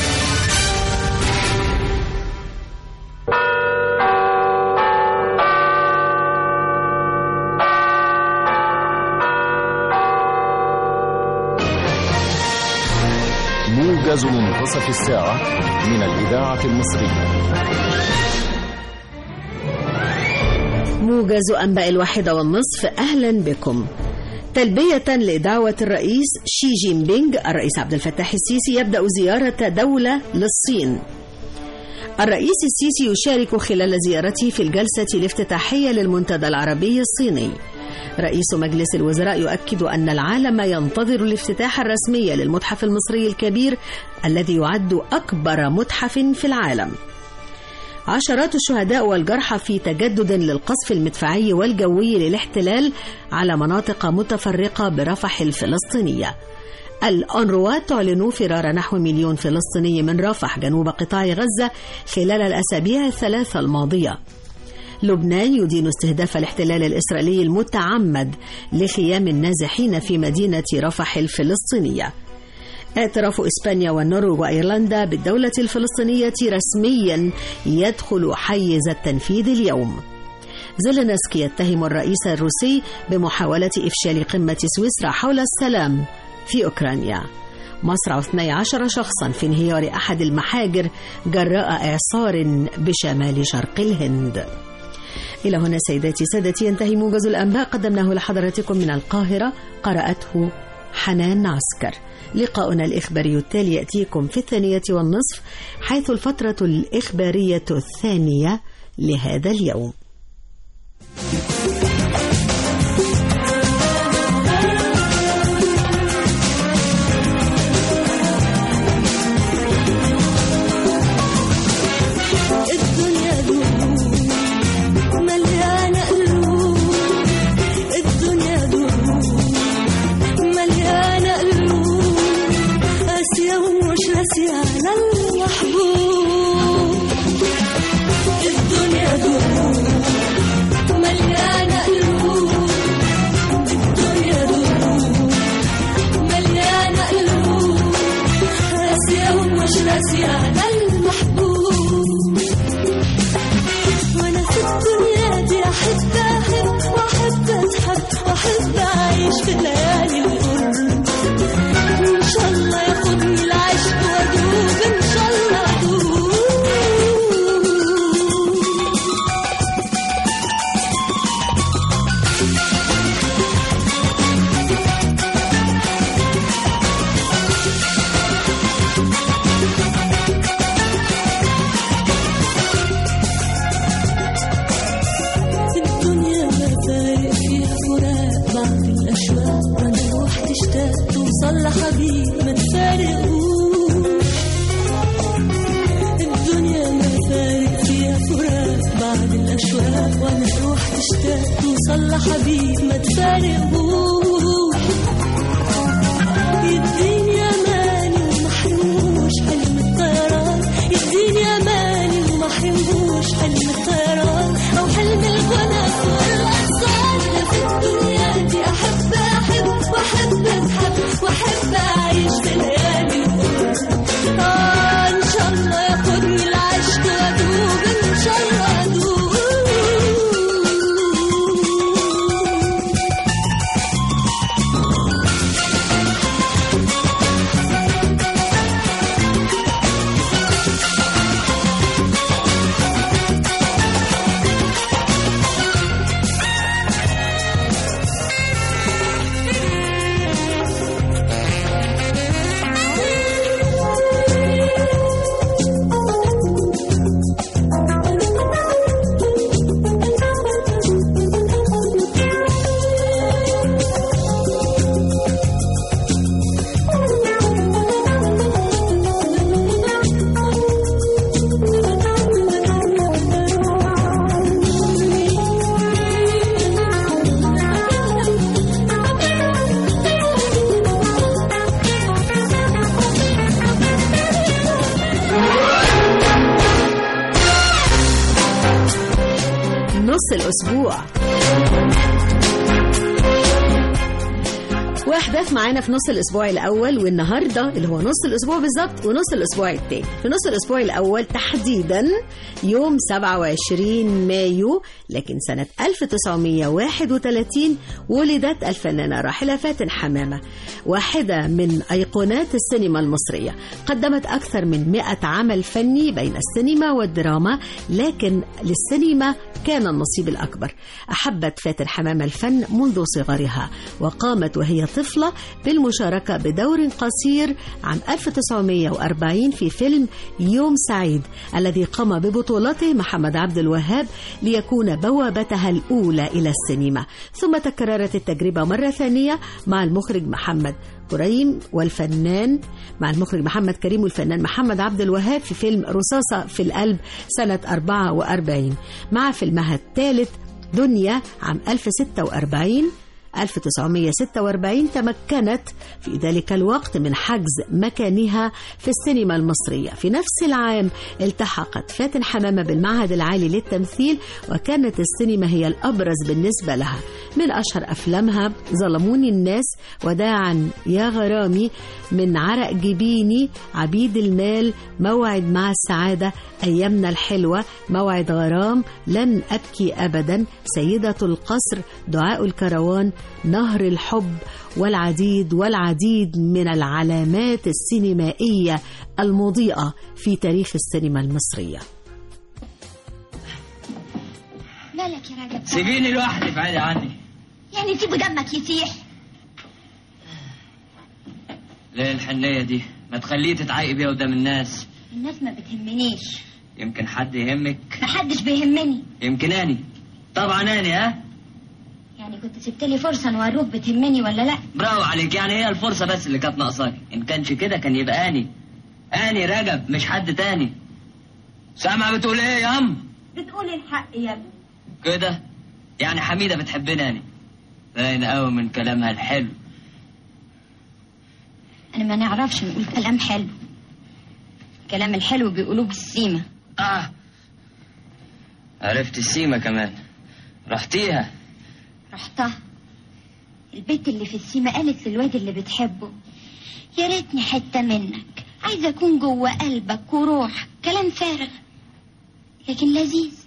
موجز منتصف الساعة من الإذاعة المصرية موجز أنباء الواحدة والنصف أهلا بكم تلبية لدعوة الرئيس شي جين بينغ الرئيس عبد الفتاح السيسي يبدأ زيارة دولة للصين الرئيس السيسي يشارك خلال زيارته في الجلسة الافتتاحية للمنتدى العربي الصيني رئيس مجلس الوزراء يؤكد أن العالم ينتظر الافتتاح الرسمي للمتحف المصري الكبير الذي يعد أكبر متحف في العالم عشرات الشهداء والجرحى في تجدد للقصف المدفعي والجوي للاحتلال على مناطق متفرقة برفح الفلسطينية الأنروا تعلن فرار نحو مليون فلسطيني من رفح جنوب قطاع غزة خلال الأسابيع الثلاثة الماضية لبنان يدين استهداف الاحتلال الإسرائيلي المتعمد لخيام النازحين في مدينة رفح الفلسطينية اعتراف إسبانيا والنرويج وأيرلندا بالدولة الفلسطينية رسميا يدخل حيز التنفيذ اليوم زيلينسكي يتهم الرئيس الروسي بمحاولة إفشال قمة سويسرا حول السلام في أوكرانيا مصرع 12 شخصا في انهيار أحد المحاجر جراء إعصار بشمال شرق الهند إلى هنا سيداتي سادتي ينتهي موجز الأنباء قدمناه لحضراتكم من القاهرة قرأته حنان عسكر لقاؤنا الإخباري التالي يأتيكم في الثانية والنصف حيث الفترة الإخبارية الثانية لهذا اليوم الدنيا دروب مليانة قلوب الدنيا دروب مليانة قلوب قاسية ومش راسية على المحبوب الدنيا دروب مليانة قلوب الدنيا دروب مليانة قلوب قاسية ومش راسية على المحبوب وانا في الدنيا دي احب احب واحب اتحب واحب اعيش في ليالي القرب ان شاء الله ياخدني العشق وادوب ان شاء الله ادوب الدنيا ما فارق فيها فراق بعد الأشواق وأنا روح تشتاق توصل لحبيب ما تفارقوش الدنيا ما فارق فيها فراق بعد الأشواق وأنا روح تشتاق توصل لحبيب ما تفارقوش يديني أماني وما حرموش حلم الطيران يديني أماني وما حرموش حلم الطيران أو حلم الغنى فوق الأغصان أنا في الدنيا دي أحب أحب وأحب أتحب وأحب أعيش في ليالي الغرب آه إن شاء الله ياخدني العشق وأدوب إن شاء الله أدوب نص الأسبوع واحداث معانا في نص الاسبوع الاول والنهارده اللي هو نص الاسبوع بالظبط ونص الاسبوع الثاني في نص الاسبوع الاول تحديدا يوم 27 مايو لكن سنه 1931 ولدت الفنانه راحله فاتن حمامه واحده من ايقونات السينما المصريه قدمت اكثر من 100 عمل فني بين السينما والدراما لكن للسينما كان النصيب الاكبر احبت فاتن حمامه الفن منذ صغرها وقامت وهي طفلة بالمشاركة بدور قصير عام 1940 في فيلم يوم سعيد الذي قام ببطولته محمد عبد الوهاب ليكون بوابتها الأولى إلى السينما ثم تكررت التجربة مرة ثانية مع المخرج محمد كريم والفنان مع المخرج محمد كريم والفنان محمد عبد الوهاب في فيلم رصاصة في القلب سنة 44 مع فيلمها الثالث دنيا عام 1046 1946 تمكنت في ذلك الوقت من حجز مكانها في السينما المصرية في نفس العام التحقت فاتن حمامة بالمعهد العالي للتمثيل وكانت السينما هي الأبرز بالنسبة لها من أشهر أفلامها ظلموني الناس وداعا يا غرامي من عرق جبيني عبيد المال موعد مع السعادة أيامنا الحلوة موعد غرام لن أبكي أبدا سيدة القصر دعاء الكروان نهر الحب والعديد والعديد من العلامات السينمائية المضيئة في تاريخ السينما المصرية مالك يا راجل سيبيني لوحدي بعيدي عني يعني سيبوا دمك يسيح ليه الحنية دي ما تخليه تتعايق بيها قدام الناس الناس ما بتهمنيش يمكن حد يهمك محدش بيهمني يمكن اني طبعا اني ها يعني كنت سبت لي فرصة نوروك بتهمني ولا لا برافو عليك يعني هي الفرصة بس اللي كانت ناقصاكي ان كانش كده كان يبقى اني اني رجب مش حد تاني سامع بتقول ايه يا ام بتقول الحق يا ابني كده يعني حميدة بتحبني اني باين قوي من كلامها الحلو انا ما نعرفش نقول كلام حلو الكلام الحلو بيقولوه بالسيمة اه عرفت السيمة كمان رحتيها رحتها البيت اللي في السيمة قالت للواد اللي بتحبه يا ريتني حتة منك عايزة أكون جوه قلبك وروحك كلام فارغ لكن لذيذ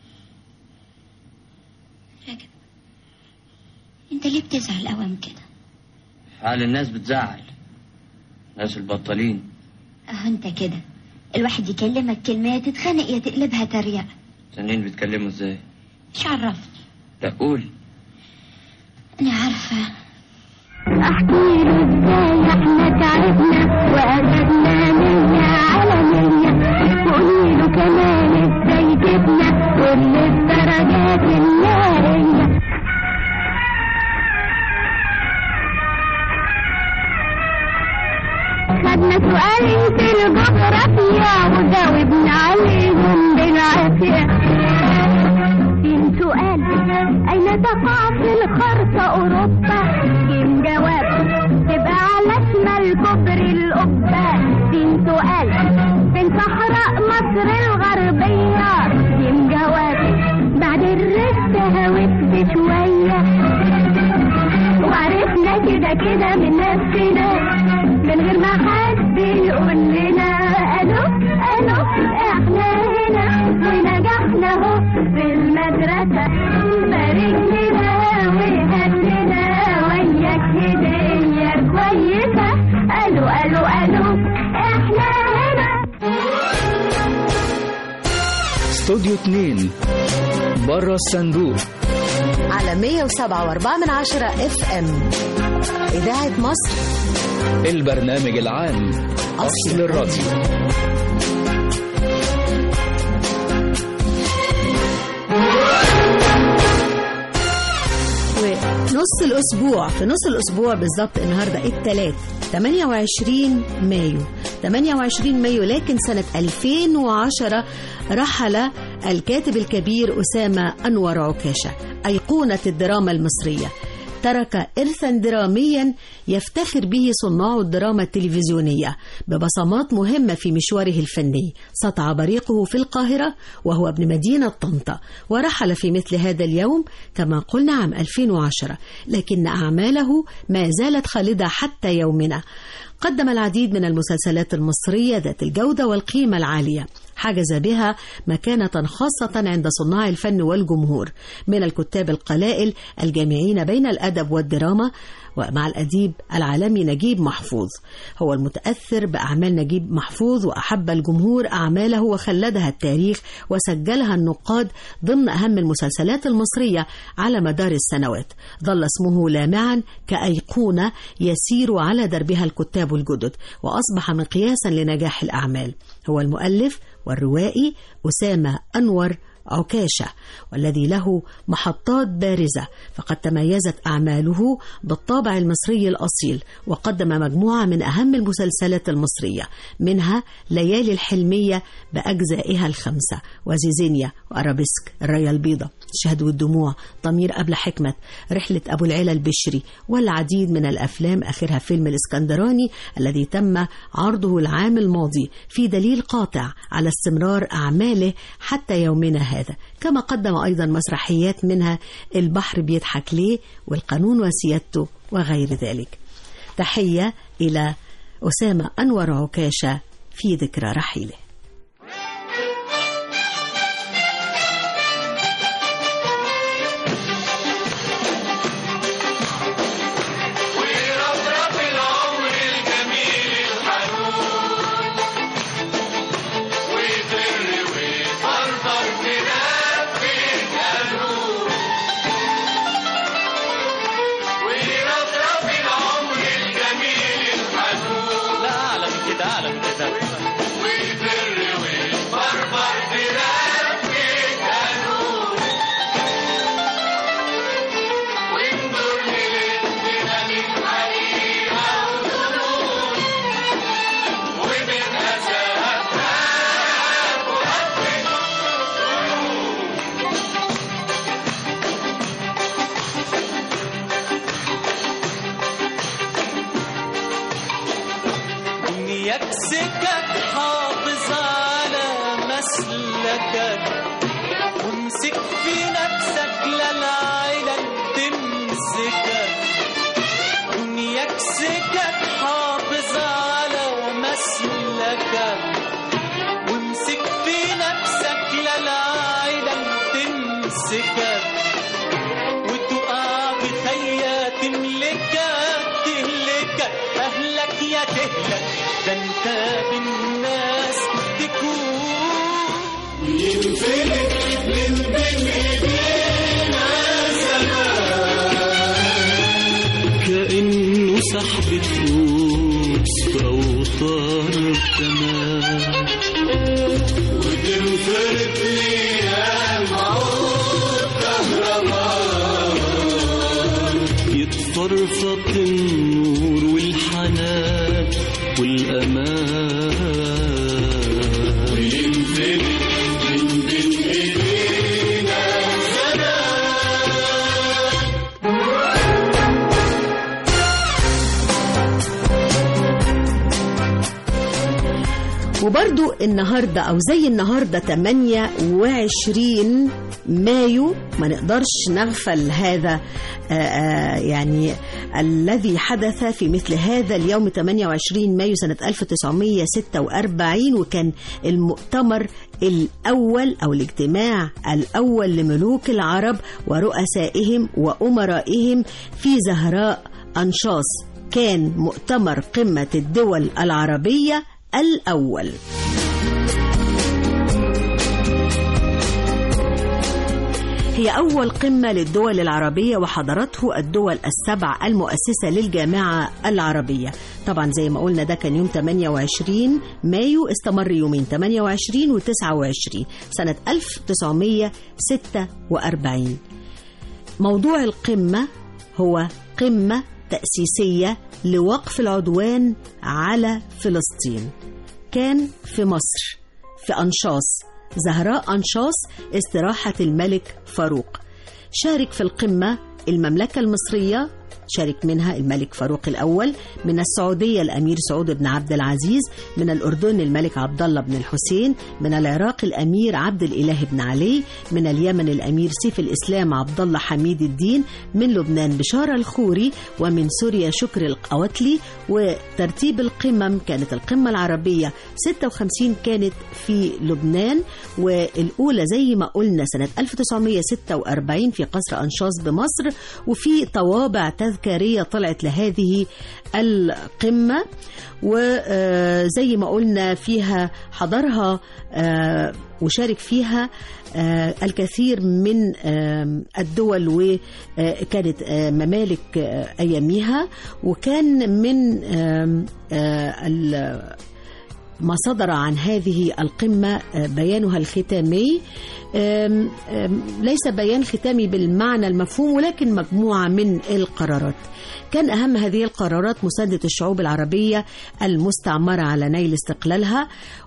رجب انت ليه بتزعل قوام كده حال الناس بتزعل ناس البطالين اهو انت كده الواحد يكلمك كلمة يا تتخانق يا تقلبها تريقة تانيين بيتكلموا ازاي مش عرفني لا قول انا عارفة احكي له ازاي احنا تعبنا واخدنا مية على مية وقولي له كمان ازاي جبنا كل الدرجات النارية خدنا سؤالين في الجغرافيا وجاوبنا عليهم بالعافية فين سؤال أين تقع في الخرطة أوروبا كم جواب تبقى على شمال كوبري القبة فين سؤال فين صحراء مصر الغربية كم جواب بعد الرست هوت بشوية وعرفنا كده كده من نفسنا من غير ما حد يقول لنا الو الو احنا هنا ونجحنا اهو في المدرسة بارك لنا وهدنا وياك هدية كويسة الو الو الو احنا هنا استوديو 2 بره الصندوق على 107.4 من عشرة اف ام إذاعة مصر البرنامج العام أصل الراديو ونص الأسبوع في نص الأسبوع بالظبط النهاردة الثلاث 28 مايو 28 مايو لكن سنة 2010 رحل الكاتب الكبير أسامة أنور عكاشة أيقونة الدراما المصرية ترك إرثا دراميا يفتخر به صناع الدراما التلفزيونية ببصمات مهمة في مشواره الفني سطع بريقه في القاهرة وهو ابن مدينة طنطا ورحل في مثل هذا اليوم كما قلنا عام 2010 لكن أعماله ما زالت خالدة حتى يومنا قدم العديد من المسلسلات المصرية ذات الجودة والقيمة العالية حجز بها مكانة خاصة عند صناع الفن والجمهور من الكتاب القلائل الجامعين بين الأدب والدراما ومع الأديب العالمي نجيب محفوظ هو المتأثر بأعمال نجيب محفوظ وأحب الجمهور أعماله وخلدها التاريخ وسجلها النقاد ضمن أهم المسلسلات المصرية على مدار السنوات ظل اسمه لامعا كأيقونة يسير على دربها الكتاب الجدد وأصبح مقياسا لنجاح الأعمال هو المؤلف والروائي أسامة أنور عكاشة والذي له محطات بارزة فقد تميزت أعماله بالطابع المصري الأصيل وقدم مجموعة من أهم المسلسلات المصرية منها ليالي الحلمية بأجزائها الخمسة وزيزينيا وأرابيسك الراية البيضاء الشهد والدموع ضمير قبل حكمة رحلة أبو العلا البشري والعديد من الأفلام آخرها فيلم الإسكندراني الذي تم عرضه العام الماضي في دليل قاطع على استمرار أعماله حتى يومنا هذا كما قدم أيضا مسرحيات منها البحر بيضحك ليه والقانون وسيادته وغير ذلك تحية إلى أسامة أنور عكاشة في ذكرى رحيله ويرفرف العمر الجميل الحنون ويفر ويفرفر تنفي القانون ويرفرف العمر الجميل الحنون لا اعلم كده اعلم كده ويفر ويفرفر تنفي القانون وانظر للدنا من حريقة وظنون ومن أساها تاب وأبد دنياك سكك حافظ على مسلكك وامسك في نفسك للعلل تمسكك دنياك سكك حافظ على مسلكك وامسك في نفسك للعلل تمسكك وتقع بخيا تملكك تهلكك أهلك يا تهلك ده انت بالناس تكون ينفلت من بين ايدينا زمان كأنه سحب فلوس في أوتار كمان وتنفرد ليها المعود كهرباء يتفرفط النور والحنان والأمان وينفلت من بين ايدينا وبرضو النهاردة أو زي النهاردة 28 مايو ما نقدرش نغفل هذا آه، آه، يعني الذي حدث في مثل هذا اليوم 28 مايو سنة 1946 وكان المؤتمر الأول أو الاجتماع الأول لملوك العرب ورؤسائهم وأمرائهم في زهراء أنشاص كان مؤتمر قمة الدول العربية الأول هي أول قمة للدول العربية وحضرته الدول السبع المؤسسة للجامعة العربية طبعا زي ما قلنا ده كان يوم 28 مايو استمر يومين 28 و 29 سنة 1946 موضوع القمة هو قمة تأسيسية لوقف العدوان على فلسطين كان في مصر في أنشاص زهراء أنشاص استراحة الملك فاروق شارك في القمة المملكة المصرية شارك منها الملك فاروق الأول من السعودية الأمير سعود بن عبد العزيز من الأردن الملك عبد الله بن الحسين من العراق الأمير عبد الإله بن علي من اليمن الأمير سيف الإسلام عبد الله حميد الدين من لبنان بشارة الخوري ومن سوريا شكر القوتلي وترتيب القمم كانت القمة العربية 56 كانت في لبنان والأولى زي ما قلنا سنة 1946 في قصر أنشاص بمصر وفي طوابع تذكارية طلعت لهذه القمة وزي ما قلنا فيها حضرها آه، وشارك فيها آه، الكثير من آه، الدول وكانت آه، ممالك آه، أيامها وكان من آم، آه، ال- ما صدر عن هذه القمة آه، بيانها الختامي آم، آم، ليس بيان ختامي بالمعنى المفهوم ولكن مجموعة من القرارات كان أهم هذه القرارات مساندة الشعوب العربية المستعمرة على نيل استقلالها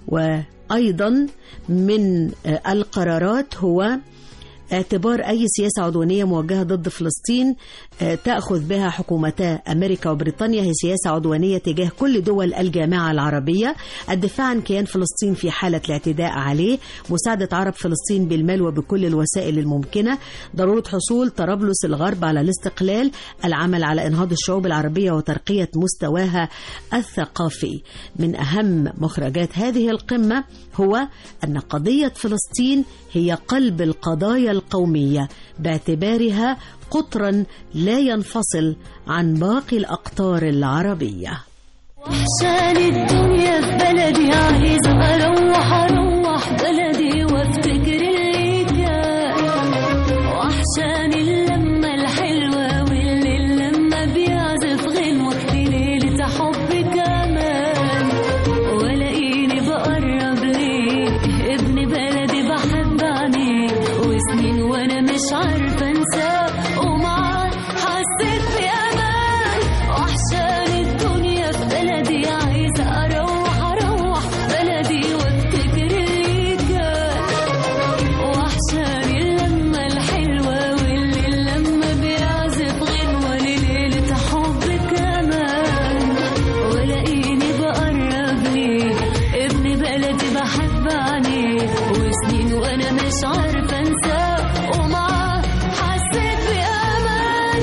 وأيضا من آه، القرارات هو اعتبار أي سياسة عدوانية موجهة ضد فلسطين آه، تأخذ بها حكومتا أمريكا وبريطانيا هي سياسة عدوانية تجاه كل دول الجامعة العربية الدفاع عن كيان فلسطين في حالة الاعتداء عليه مساعدة عرب فلسطين بالمال وبكل الوسائل الممكنة ضرورة حصول طرابلس الغرب على الاستقلال العمل على إنهاض الشعوب العربية وترقية مستواها الثقافي من أهم مخرجات هذه القمة هو أن قضية فلسطين هي قلب القضايا القومية باعتبارها قطرا لا ينفصل عن باقي الأقطار العربية وحشاني الدنيا في بلدي عايزة أروح أروح بلدي وافتكر اللي كان وحشاني اللمة الحلوة واللي لما بيعزف غنوة في ليلة حب كمان ولاقيني بقرب ليه ابن بلدي بحب عينيه وسنين وانا مش عارفة انساه ومعاه حسيت بأمان وحشاني الدنيا في بلدي عايزة أروح أروح بلدي وافتكر اللي كان وحشاني اللمة الحلوة واللي لما بيعزف غنوة لليلة حب كمان ولاقيني بقرب ليه ابن بلدي بحب عينيه وسنين وانا مش عارفة انساه ومعاه حسيت بأمان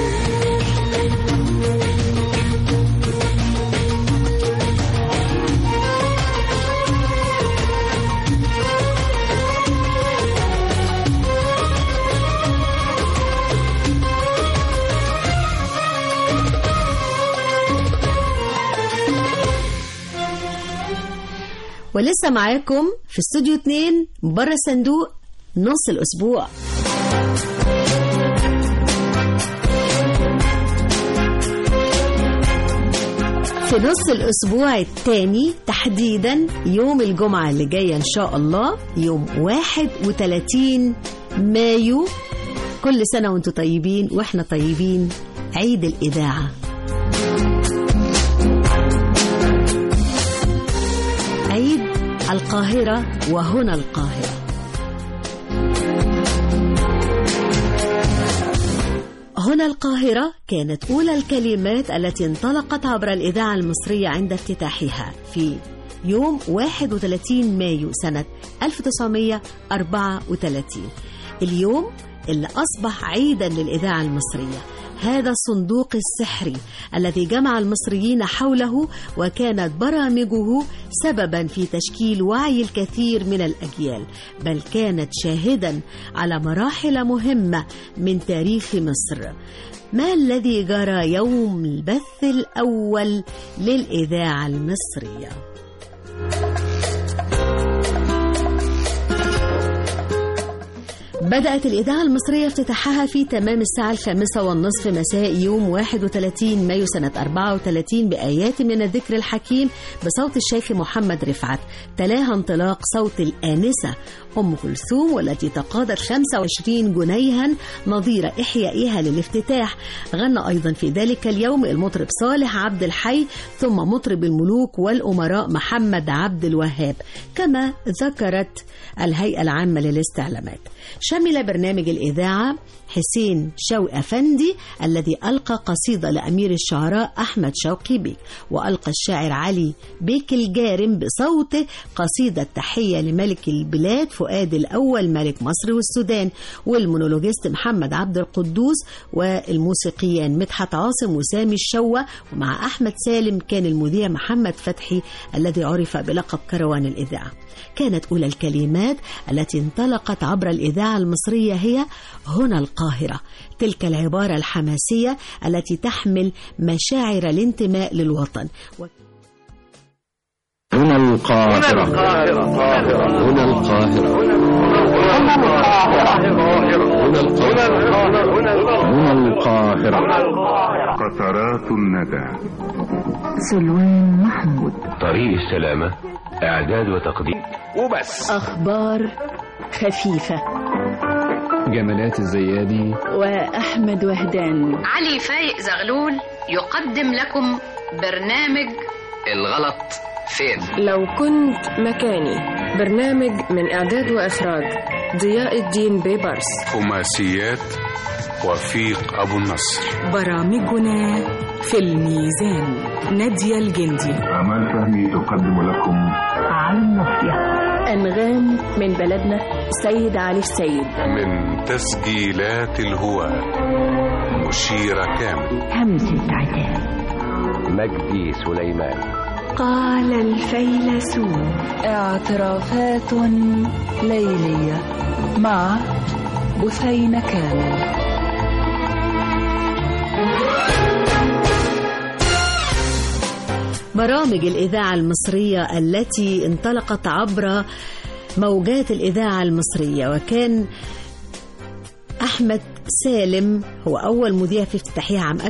ولسه معاكم في استوديو 2 بره الصندوق نص الأسبوع في نص الأسبوع الثاني تحديدا يوم الجمعة اللي جاية إن شاء الله يوم 31 مايو كل سنة وانتم طيبين واحنا طيبين عيد الإذاعة عيد القاهرة وهنا القاهرة هنا القاهرة كانت أولى الكلمات التي انطلقت عبر الإذاعة المصرية عند افتتاحها في يوم 31 مايو سنة 1934 اليوم اللي أصبح عيدا للإذاعة المصرية هذا الصندوق السحري الذي جمع المصريين حوله وكانت برامجه سببا في تشكيل وعي الكثير من الأجيال بل كانت شاهدا على مراحل مهمة من تاريخ مصر ما الذي جرى يوم البث الأول للإذاعة المصرية؟ بدأت الإذاعة المصرية افتتاحها في تمام الساعة الخامسة والنصف مساء يوم 31 مايو سنة 34 بآيات من الذكر الحكيم بصوت الشيخ محمد رفعت تلاها انطلاق صوت الآنسة أم كلثوم والتي تقاضت 25 جنيها نظير إحيائها للافتتاح غنى أيضا في ذلك اليوم المطرب صالح عبد الحي ثم مطرب الملوك والأمراء محمد عبد الوهاب كما ذكرت الهيئة العامة للاستعلامات شمل برنامج الإذاعة حسين شوقي أفندي الذي ألقى قصيدة لأمير الشعراء أحمد شوقي بيك وألقى الشاعر علي بيك الجارم بصوته قصيدة تحية لملك البلاد فؤاد الأول ملك مصر والسودان والمونولوجيست محمد عبد القدوس والموسيقيان مدحت عاصم وسامي الشوة ومع أحمد سالم كان المذيع محمد فتحي الذي عرف بلقب كروان الإذاعة كانت أولى الكلمات التي انطلقت عبر الإذاعة المصرية هي هنا القاهرة تلك العبارة الحماسية التي تحمل مشاعر الانتماء للوطن هنا القاهرة هنا القاهرة هنا القاهرة هنا القاهرة قطرات الندى سلوان محمود طريق السلامة إعداد وتقديم وبس أخبار خفيفة جمالات الزيادي وأحمد وهدان علي فايق زغلول يقدم لكم برنامج الغلط فين لو كنت مكاني برنامج من إعداد وإخراج ضياء الدين بيبرس خماسيات وفيق أبو النصر برامجنا في الميزان نادية الجندي أمال فهمي تقدم لكم على النصيحة أنغام من بلدنا سيد علي السيد من تسجيلات الهواة مشيرة كامل همسة عتاب مجدي سليمان قال الفيلسوف اعترافات ليلية مع بثينة كامل برامج الإذاعة المصرية التي انطلقت عبر موجات الإذاعة المصرية وكان أحمد سالم هو أول مذيع في افتتاحها عام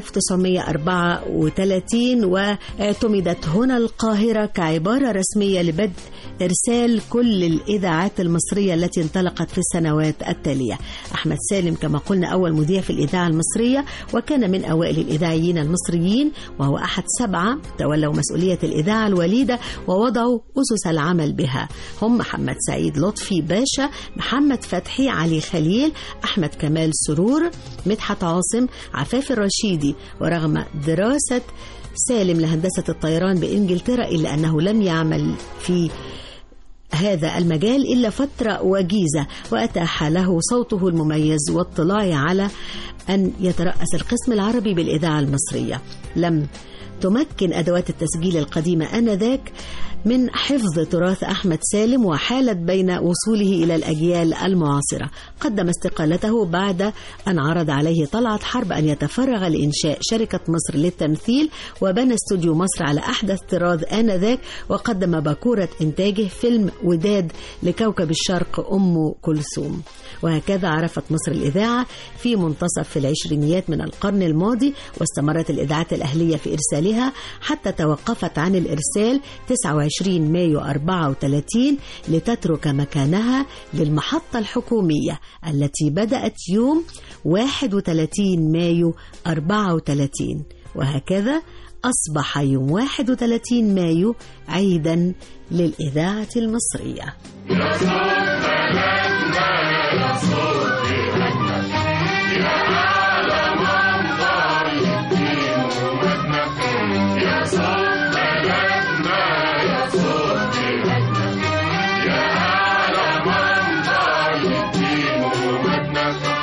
1934 واعتمدت هنا القاهرة كعبارة رسمية لبدء إرسال كل الإذاعات المصرية التي انطلقت في السنوات التالية أحمد سالم كما قلنا أول مذيع في الإذاعة المصرية وكان من أوائل الإذاعيين المصريين وهو أحد سبعة تولوا مسؤولية الإذاعة الوليدة ووضعوا أسس العمل بها هم محمد سعيد لطفي باشا محمد فتحي علي خليل أحمد كمال سرور مدحت عاصم عفاف الرشيدي ورغم دراسة سالم لهندسة الطيران بإنجلترا إلا أنه لم يعمل في هذا المجال إلا فترة وجيزة وأتاح له صوته المميز واطلاعه على أن يترأس القسم العربي بالإذاعة المصرية لم تمكن أدوات التسجيل القديمة آنذاك من حفظ تراث أحمد سالم وحالت بين وصوله إلى الأجيال المعاصرة قدم استقالته بعد أن عرض عليه طلعت حرب أن يتفرغ لإنشاء شركة مصر للتمثيل وبنى استوديو مصر على أحدث طراز آنذاك وقدم باكورة إنتاجه فيلم وداد لكوكب الشرق أم كلثوم وهكذا عرفت مصر الإذاعة في منتصف العشرينيات من القرن الماضي واستمرت الإذاعات الأهلية في إرسالها حتى توقفت عن الإرسال 29 مايو 34 لتترك مكانها للمحطة الحكومية التي بدأت يوم 31 مايو 34 وهكذا أصبح يوم 31 مايو عيدا للإذاعة المصرية يا صوت بلدنا يا صوت بلدنا يا أعلى منظر الدين ومجدنا يا صوت بلدنا يا صوت بلدنا يا أعلى منظر الدين ومجدنا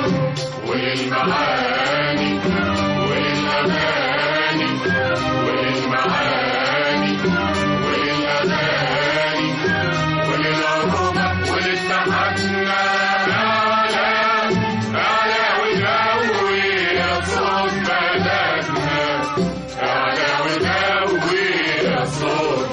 وللمعاني وللأماني وللمعاني وللأماني وللعروبة ولاتحادنا أعلى أعلى ودوي يا صوت بلدنا أعلى ودوي يا صوت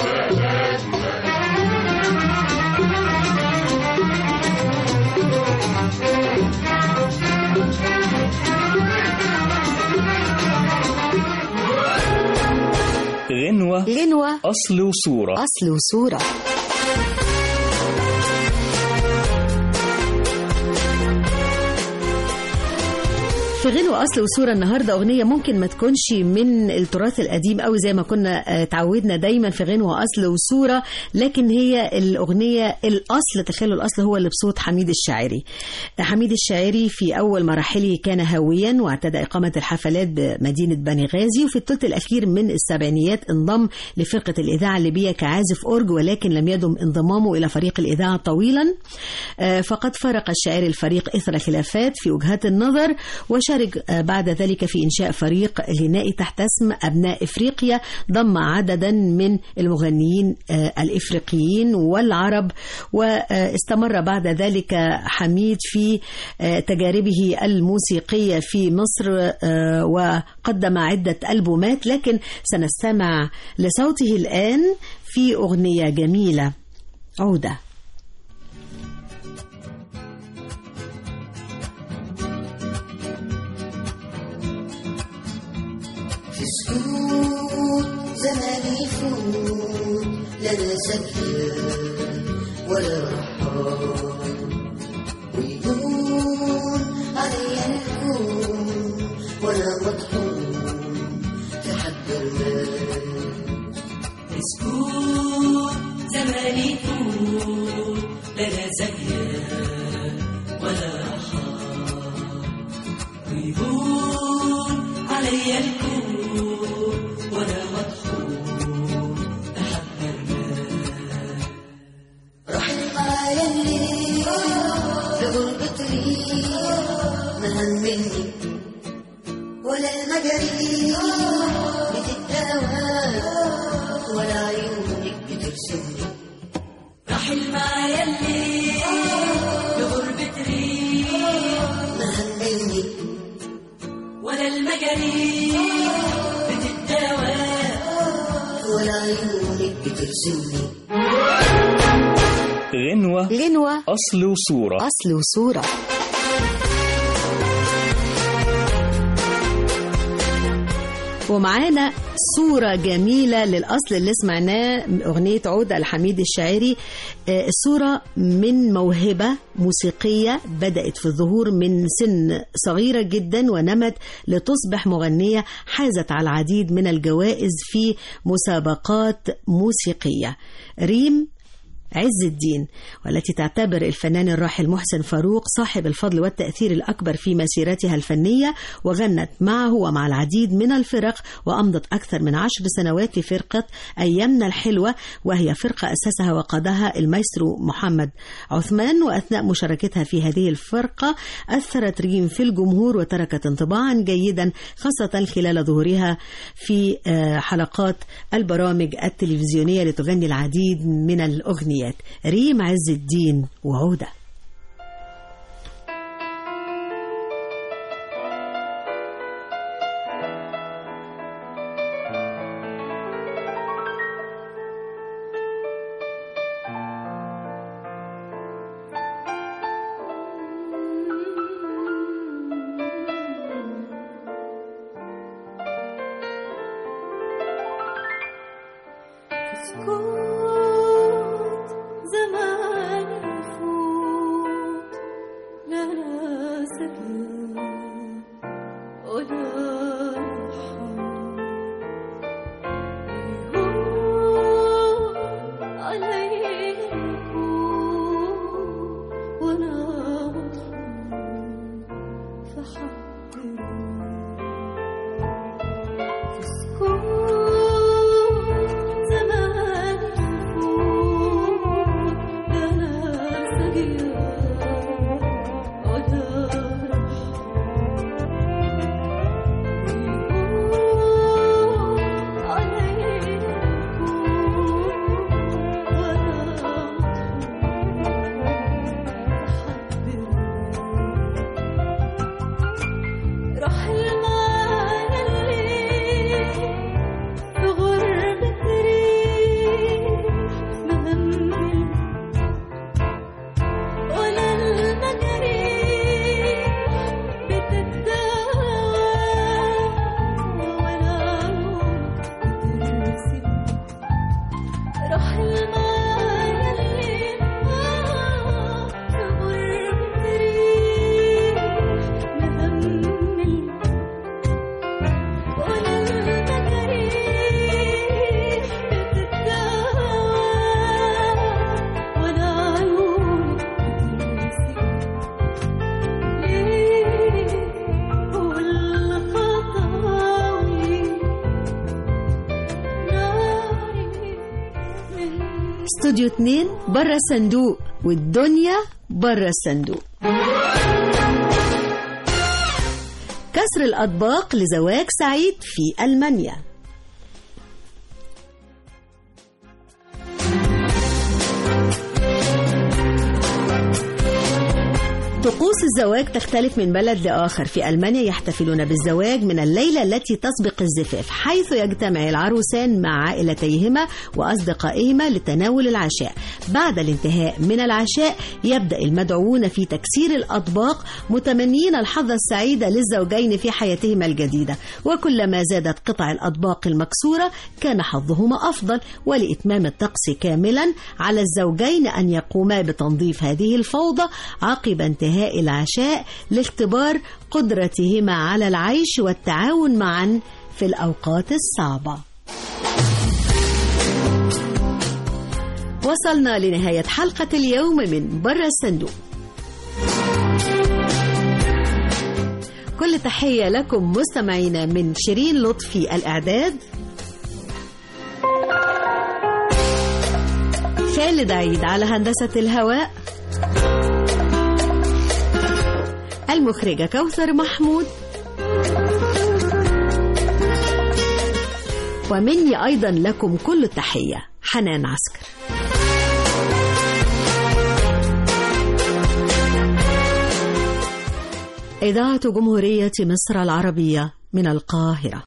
غنوة غنوة أصل وصورة أصل وصورة في غنوة أصل وصورة النهاردة أغنية ممكن ما تكونش من التراث القديم قوي زي ما كنا آه، تعودنا دايما في غنوة أصل وصورة لكن هي الأغنية الأصل تخيلوا الأصل هو اللي بصوت حميد الشاعري حميد الشاعري في أول مراحله كان هاويا واعتدى إقامة الحفلات بمدينة بني غازي وفي الثلث الأخير من السبعينيات انضم لفرقة الإذاعة الليبية كعازف أورج ولكن لم يدم انضمامه إلى فريق الإذاعة طويلا آه، فقد فرق الشاعر الفريق إثر خلافات في وجهات النظر وشارك آه، بعد ذلك في إنشاء فريق غنائي تحت اسم أبناء إفريقيا ضم عددا من المغنيين آه، الإفريقيين والعرب واستمر بعد ذلك حميد في آه، تجاربه الموسيقية في مصر آه، وقدم عدة ألبومات لكن سنستمع لصوته الآن في أغنية جميلة عودة في سكوت زمان يفوت لا انا ساكتة ولا رحال ويكون عليا الكون وانا مطحون في حد المال سكوت زمان يفوت لا لا زكية ولا رحال ويهون علي الكون وانا مطحون لحد المال رحت معايا الليل في غربة ريح ما همني ولا المجاري بتتداوى ولا عيونك بترسمني رحل معايا الليل بغربة ريح ما همني ولا المجاري بتتداوى ولا عيونك بترسمني غنوة غنوة أصل وصورة أصل وصورة ومعانا صورة جميلة للأصل اللي سمعناه من أغنية عودة لحميد الشاعري آه، الصورة من موهبة موسيقية بدأت في الظهور من سن صغيرة جدا ونمت لتصبح مغنية حازت على العديد من الجوائز في مسابقات موسيقية ريم عز الدين والتي تعتبر الفنان الراحل محسن فاروق صاحب الفضل والتأثير الأكبر في مسيرتها الفنية وغنت معه ومع العديد من الفرق وأمضت أكثر من عشر سنوات في فرقة أيامنا الحلوة وهي فرقة أسسها وقادها المايسترو محمد عثمان وأثناء مشاركتها في هذه الفرقة أثرت ريم في الجمهور وتركت انطباعا جيدا خاصة خلال ظهورها في آه، حلقات البرامج التلفزيونية لتغني العديد من الأغنيات ريم عز الدين وعودة سكوت زمان يفوت لا لا سكن ولا رحم يهون علي الكون وانا مطحون فحضرني في سكوت زمان يفوت استوديو 2 بره الصندوق والدنيا بره الصندوق كسر الأطباق لزواج سعيد في ألمانيا طقوس الزواج تختلف من بلد لآخر في ألمانيا يحتفلون بالزواج من الليلة التي تسبق الزفاف حيث يجتمع العروسان مع عائلتيهما وأصدقائهما لتناول العشاء بعد الانتهاء من العشاء يبدأ المدعوون في تكسير الأطباق متمنين الحظ السعيد للزوجين في حياتهما الجديدة وكلما زادت قطع الأطباق المكسورة كان حظهما أفضل ولإتمام الطقس كاملا على الزوجين أن يقوما بتنظيف هذه الفوضى عقب انتهاء العشاء لاختبار قدرتهما على العيش والتعاون معا في الأوقات الصعبة وصلنا لنهاية حلقة اليوم من برا الصندوق كل تحية لكم مستمعينا من شيرين لطفي الإعداد خالد عيد على هندسة الهواء المخرجة كوثر محمود ومني أيضا لكم كل التحية حنان عسكر إذاعة جمهورية مصر العربية من القاهرة